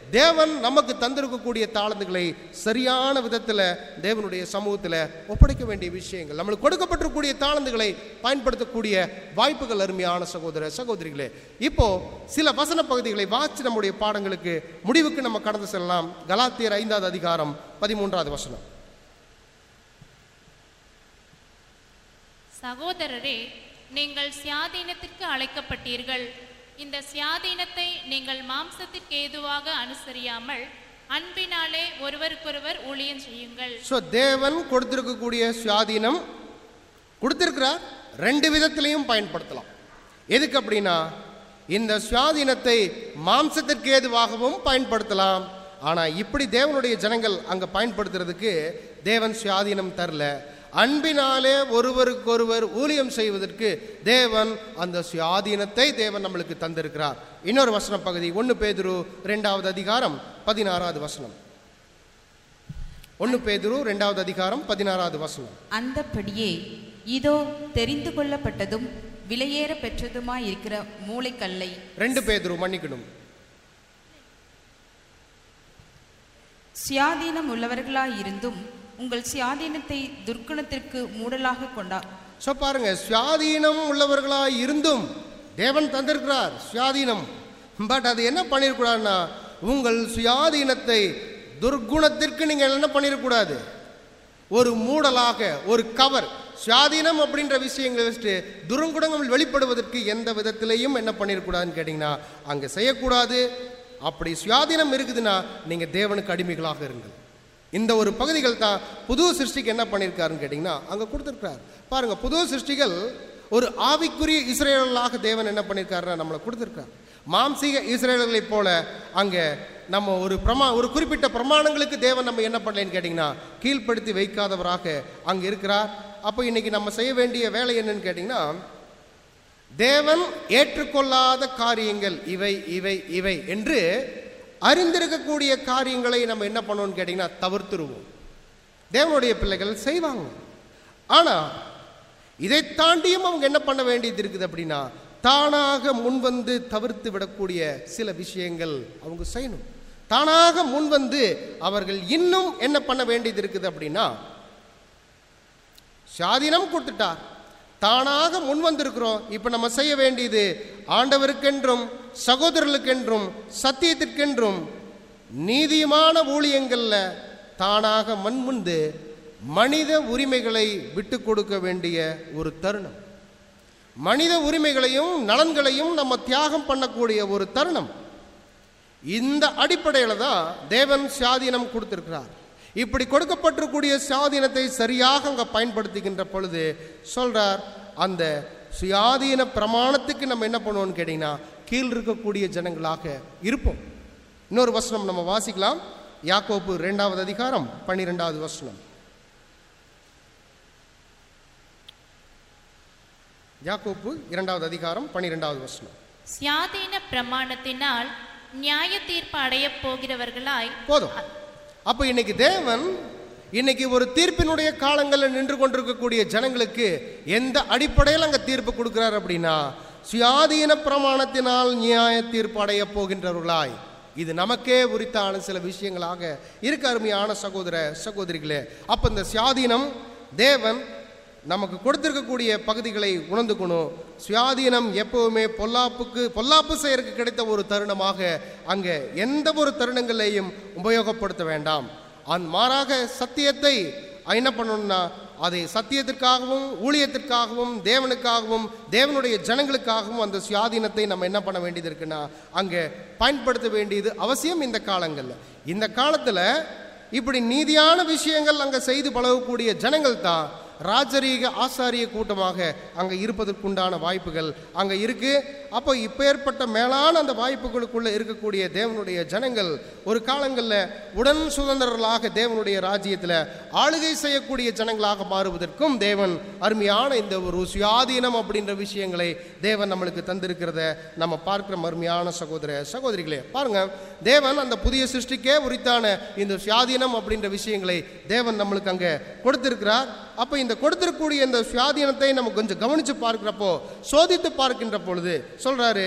தேவன் நமக்கு தந்திருக்கக்கூடிய தாளந்துகளை சரியான விதத்தில் தேவனுடைய சமூகத்தில் ஒப்படைக்க வேண்டிய விஷயங்கள் நம்மளுக்கு கொடுக்கப்பட்டிருக்கக்கூடிய தாளந்துகளை பயன்படுத்தக்கூடிய வாய்ப்புகள் அருமையான சகோதர சகோதரிகளே இப்போ சில வசன பகுதிகளை வாசி நம்முடைய பாடங்களுக்கு முடிவுக்கு நம்ம கடந்து செல்லலாம் கலாத்தியர் ஐந்தாவது அதிகாரம் பதிமூன்றாவது வசனம் சகோதரரே நீங்கள் சியாதீனத்திற்கு அழைக்கப்பட்டீர்கள் இந்த சியாதீனத்தை நீங்கள் மாம்சத்திற்கு ஏதுவாக அனுசரியாமல் அன்பினாலே ஒருவருக்கொருவர் ஊழியம் செய்யுங்கள் ஸோ தேவன் கொடுத்திருக்கக்கூடிய சுயாதீனம் கொடுத்திருக்கிறார் ரெண்டு விதத்திலையும் பயன்படுத்தலாம் எதுக்கு அப்படின்னா இந்த சுயாதீனத்தை மாம்சத்திற்கு ஏதுவாகவும் பயன்படுத்தலாம் ஆனால் இப்படி தேவனுடைய ஜனங்கள் அங்கே பயன்படுத்துறதுக்கு தேவன் சுயாதீனம் தரல அன்பினாலே ஒருவருக்கொருவர் ஊழியம் செய்வதற்கு தேவன் அந்த சுயாதீனத்தை தேவன் நம்மளுக்கு தந்திருக்கிறார் இன்னொரு வசன பகுதி ஒன்று பேதுரு ரெண்டாவது அதிகாரம் பதினாறாவது வசனம் ஒன்று பேதுரு ரெண்டாவது அதிகாரம் பதினாறாவது வசனம் அந்தப்படியே இதோ தெரிந்து கொள்ளப்பட்டதும் விலையேற பெற்றதுமாய் இருக்கிற மூளைக்கல்லை ரெண்டு பேதுரு மன்னிக்கணும் சுயாதீனம் உள்ளவர்களாய் இருந்தும் உங்கள் சுயாதீனத்தை துர்க்குணத்திற்கு மூடலாக கொண்டா ஸோ பாருங்க சுயாதீனம் உள்ளவர்களாய் இருந்தும் தேவன் தந்திருக்கிறார் சுயாதீனம் பட் அது என்ன பண்ணிருக்கூடாதுன்னா உங்கள் சுயாதீனத்தை துர்க்குணத்திற்கு நீங்கள் என்ன பண்ணிடக்கூடாது ஒரு மூடலாக ஒரு கவர் சுயாதீனம் அப்படின்ற விஷயங்களை வச்சுட்டு துருங்குணங்கள் வெளிப்படுவதற்கு எந்த விதத்திலையும் என்ன பண்ணிடக்கூடாதுன்னு கேட்டிங்கன்னா அங்கே செய்யக்கூடாது அப்படி சுயாதீனம் இருக்குதுன்னா நீங்கள் தேவனுக்கு அடிமைகளாக இருங்கள் இந்த ஒரு பகுதிகள் தான் புது சிருஷ்டிக்கு என்ன பண்ணியிருக்காருன்னு கேட்டிங்கன்னா அங்கே கொடுத்துருக்காரு பாருங்க புது சிருஷ்டிகள் ஒரு ஆவிக்குரிய இஸ்ரேலர்களாக தேவன் என்ன பண்ணியிருக்காருன்னா நம்மளை கொடுத்துருக்கார் மாம்சீக இஸ்ரேலர்களைப் போல அங்கே நம்ம ஒரு பிரமா ஒரு குறிப்பிட்ட பிரமாணங்களுக்கு தேவன் நம்ம என்ன பண்ணலைன்னு கேட்டிங்கன்னா கீழ்ப்படுத்தி வைக்காதவராக அங்கே இருக்கிறார் அப்போ இன்னைக்கு நம்ம செய்ய வேண்டிய வேலை என்னன்னு கேட்டிங்கன்னா தேவன் ஏற்றுக்கொள்ளாத காரியங்கள் இவை இவை இவை என்று அறிந்திருக்கக்கூடிய காரியங்களை நம்ம என்ன பண்ணுவோம்னு கேட்டிங்கன்னா தவிர்த்துருவோம் தேவனுடைய பிள்ளைகள் செய்வாங்க ஆனால் இதை தாண்டியும் அவங்க என்ன பண்ண வேண்டியது இருக்குது அப்படின்னா தானாக முன்வந்து தவிர்த்து விடக்கூடிய சில விஷயங்கள் அவங்க செய்யணும் தானாக முன்வந்து அவர்கள் இன்னும் என்ன பண்ண வேண்டியது இருக்குது அப்படின்னா சுயாதீனம் கொடுத்துட்டார் தானாக முன் வந்திருக்கிறோம் இப்போ நம்ம செய்ய வேண்டியது ஆண்டவருக்கென்றும் சகோதரர்களுக்கென்றும் சத்தியத்திற்கென்றும் நீதியமான ஊழியங்களில் தானாக மண்முந்து மனித உரிமைகளை விட்டு கொடுக்க வேண்டிய ஒரு தருணம் மனித உரிமைகளையும் நலன்களையும் நம்ம தியாகம் பண்ணக்கூடிய ஒரு தருணம் இந்த அடிப்படையில் தான் தேவன் சுயாதீனம் கொடுத்திருக்கிறார் இப்படி கொடுக்கப்பட்டிருக்கூடிய சுயாதீனத்தை சரியாக அங்கே பயன்படுத்துகின்ற பொழுது சொல்றார் அந்த சுயாதீன பிரமாணத்துக்கு நம்ம என்ன பண்ணுவோம்னு கேட்டிங்கன்னா கீழ் இருக்கக்கூடிய ஜனங்களாக இருப்போம் இன்னொரு வசனம் நம்ம வாசிக்கலாம் யாக்கோப்பு ரெண்டாவது அதிகாரம் பன்னிரெண்டாவது வசனம் யாக்கோப்பு இரண்டாவது அதிகாரம் பன்னிரெண்டாவது வசனம் சியாதீன பிரமாணத்தினால் நியாய தீர்ப்பு அடையப் போகிறவர்களாய் போதும் அப்போ இன்னைக்கு தேவன் இன்னைக்கு ஒரு தீர்ப்பினுடைய காலங்களில் நின்று கொண்டிருக்கக்கூடிய ஜனங்களுக்கு எந்த அடிப்படையில் அங்கே தீர்ப்பு கொடுக்கிறார் அப்படின்னா சுயாதீன பிரமாணத்தினால் நியாய தீர்ப்பு அடைய போகின்றவர்களாய் இது நமக்கே உரித்தான சில விஷயங்களாக இருக்க அருமையான சகோதர சகோதரிகளே அப்போ இந்த சுயாதீனம் தேவன் நமக்கு கொடுத்திருக்கக்கூடிய பகுதிகளை உணர்ந்துக்கணும் சுயாதீனம் எப்பவுமே பொல்லாப்புக்கு பொல்லாப்பு செய்யறதுக்கு கிடைத்த ஒரு தருணமாக அங்கே எந்த ஒரு தருணங்களையும் உபயோகப்படுத்த வேண்டாம் அந் மாறாக சத்தியத்தை என்ன பண்ணணும்னா அதை சத்தியத்திற்காகவும் ஊழியத்திற்காகவும் தேவனுக்காகவும் தேவனுடைய ஜனங்களுக்காகவும் அந்த சுயாதீனத்தை நம்ம என்ன பண்ண வேண்டியது இருக்குன்னா அங்கே பயன்படுத்த வேண்டியது அவசியம் இந்த காலங்களில் இந்த காலத்தில் இப்படி நீதியான விஷயங்கள் அங்கே செய்து பழகக்கூடிய ஜனங்கள் தான் ராஜரீக ஆசாரிய கூட்டமாக அங்கே இருப்பதற்குண்டான வாய்ப்புகள் அங்கே இருக்கு அப்போ இப்போ ஏற்பட்ட மேலான அந்த வாய்ப்புகளுக்குள்ள இருக்கக்கூடிய தேவனுடைய ஜனங்கள் ஒரு காலங்களில் உடன் சுதந்திரர்களாக தேவனுடைய ராஜ்யத்தில் ஆளுகை செய்யக்கூடிய ஜனங்களாக மாறுவதற்கும் தேவன் அருமையான இந்த ஒரு சுயாதீனம் அப்படின்ற விஷயங்களை தேவன் நம்மளுக்கு தந்திருக்கிறத நம்ம பார்க்கிற அருமையான சகோதர சகோதரிகளே பாருங்க தேவன் அந்த புதிய சிருஷ்டிக்கே உரித்தான இந்த சுயாதீனம் அப்படின்ற விஷயங்களை தேவன் நம்மளுக்கு அங்கே கொடுத்திருக்கிறார் அப்போ இந்த கொடுத்திருக்கக்கூடிய இந்த சுயாதீனத்தை நம்ம கொஞ்சம் கவனித்து பார்க்கிறப்போ சோதித்து பார்க்கின்ற பொழுது சொல்றாரு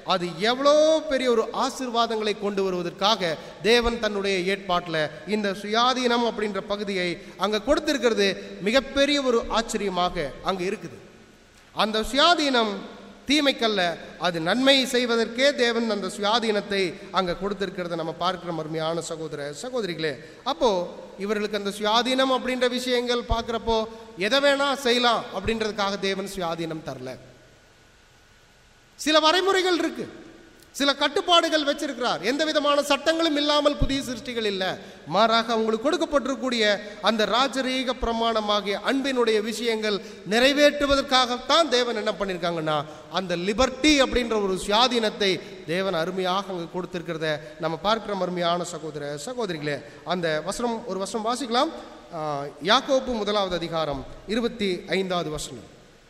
அது எவ்வளோ பெரிய ஒரு ஆசீர்வாதங்களை கொண்டு வருவதற்காக தேவன் தன்னுடைய ஏற்பாட்டில் இந்த சுயாதீனம் அப்படின்ற பகுதியை அங்கே கொடுத்திருக்கிறது மிகப்பெரிய ஒரு ஆச்சரியமாக அங்கே இருக்குது அந்த சுயாதீனம் தீமைக்கல்ல அது நன்மை செய்வதற்கே தேவன் அந்த சுயாதீனத்தை அங்கே கொடுத்திருக்கிறத நம்ம பார்க்கிற அருமையான சகோதர சகோதரிகளே அப்போ இவர்களுக்கு அந்த சுயாதீனம் அப்படின்ற விஷயங்கள் பார்க்குறப்போ எதை வேணா செய்யலாம் அப்படின்றதுக்காக தேவன் சுயாதீனம் தரல சில வரைமுறைகள் இருக்கு சில கட்டுப்பாடுகள் வச்சிருக்கிறார் எந்த விதமான சட்டங்களும் இல்லாமல் புதிய சிருஷ்டிகள் இல்லை மாறாக அவங்களுக்கு கொடுக்கப்பட்டிருக்கக்கூடிய அந்த ராஜரீக பிரமாணமாகிய அன்பினுடைய விஷயங்கள் நிறைவேற்றுவதற்காகத்தான் தேவன் என்ன பண்ணியிருக்காங்கன்னா அந்த லிபர்ட்டி அப்படின்ற ஒரு சுயாதீனத்தை தேவன் அருமையாக அங்கே கொடுத்திருக்கிறத நம்ம பார்க்கிற அருமையான சகோதர சகோதரிகளே அந்த வசனம் ஒரு வசனம் வாசிக்கலாம் ஆஹ், யாக்கோப்பு முதலாவது அதிகாரம் இருபத்தி ஐந்தாவது வசனம்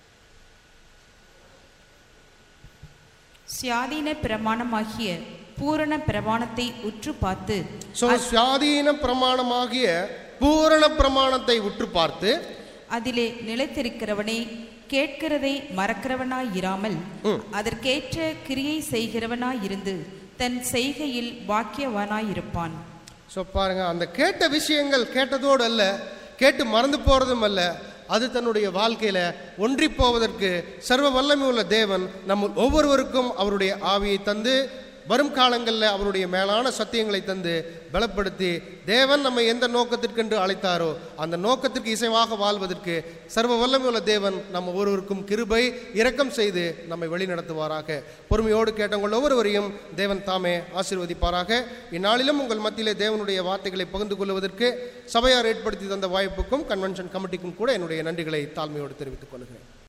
சுயாதீன பிரமாணமாகிய பூரண பிரமாணத்தை உற்று பார்த்து ஸோ சுயாதீன பிரமாணமாகிய பூரண பிரமாணத்தை உற்று பார்த்து அதிலே நிலைத்திருக்கிறவனே கேட்கிறதை மறக்கிறவனாயிராமல் அதற்கேற்ற கிரியை செய்கிறவனாயிருந்து தன் செய்கையில் பாக்கியவானாயிருப்பான் ஸோ பாருங்க அந்த கேட்ட விஷயங்கள் கேட்டதோடு அல்ல கேட்டு மறந்து போறதும் அல்ல அது தன்னுடைய வாழ்க்கையில ஒன்றி போவதற்கு சர்வ வல்லமை உள்ள தேவன் நம்ம ஒவ்வொருவருக்கும் அவருடைய ஆவியை தந்து வரும் காலங்களில் அவருடைய மேலான சத்தியங்களை தந்து பலப்படுத்தி தேவன் நம்ம எந்த நோக்கத்திற்கென்று அழைத்தாரோ அந்த நோக்கத்திற்கு இசைவாக வாழ்வதற்கு சர்வ வல்லமை உள்ள தேவன் நம்ம ஒருவருக்கும் கிருபை இரக்கம் செய்து நம்மை வழிநடத்துவாராக பொறுமையோடு கேட்டவங்கள் ஒவ்வொருவரையும் தேவன் தாமே ஆசீர்வதிப்பாராக இந்நாளிலும் உங்கள் மத்தியிலே தேவனுடைய வார்த்தைகளை பகிர்ந்து கொள்வதற்கு சபையார் ஏற்படுத்தி தந்த வாய்ப்புக்கும் கன்வென்ஷன் கமிட்டிக்கும் கூட என்னுடைய நன்றிகளை தாழ்மையோடு தெரிவித்துக் கொள்கிறேன்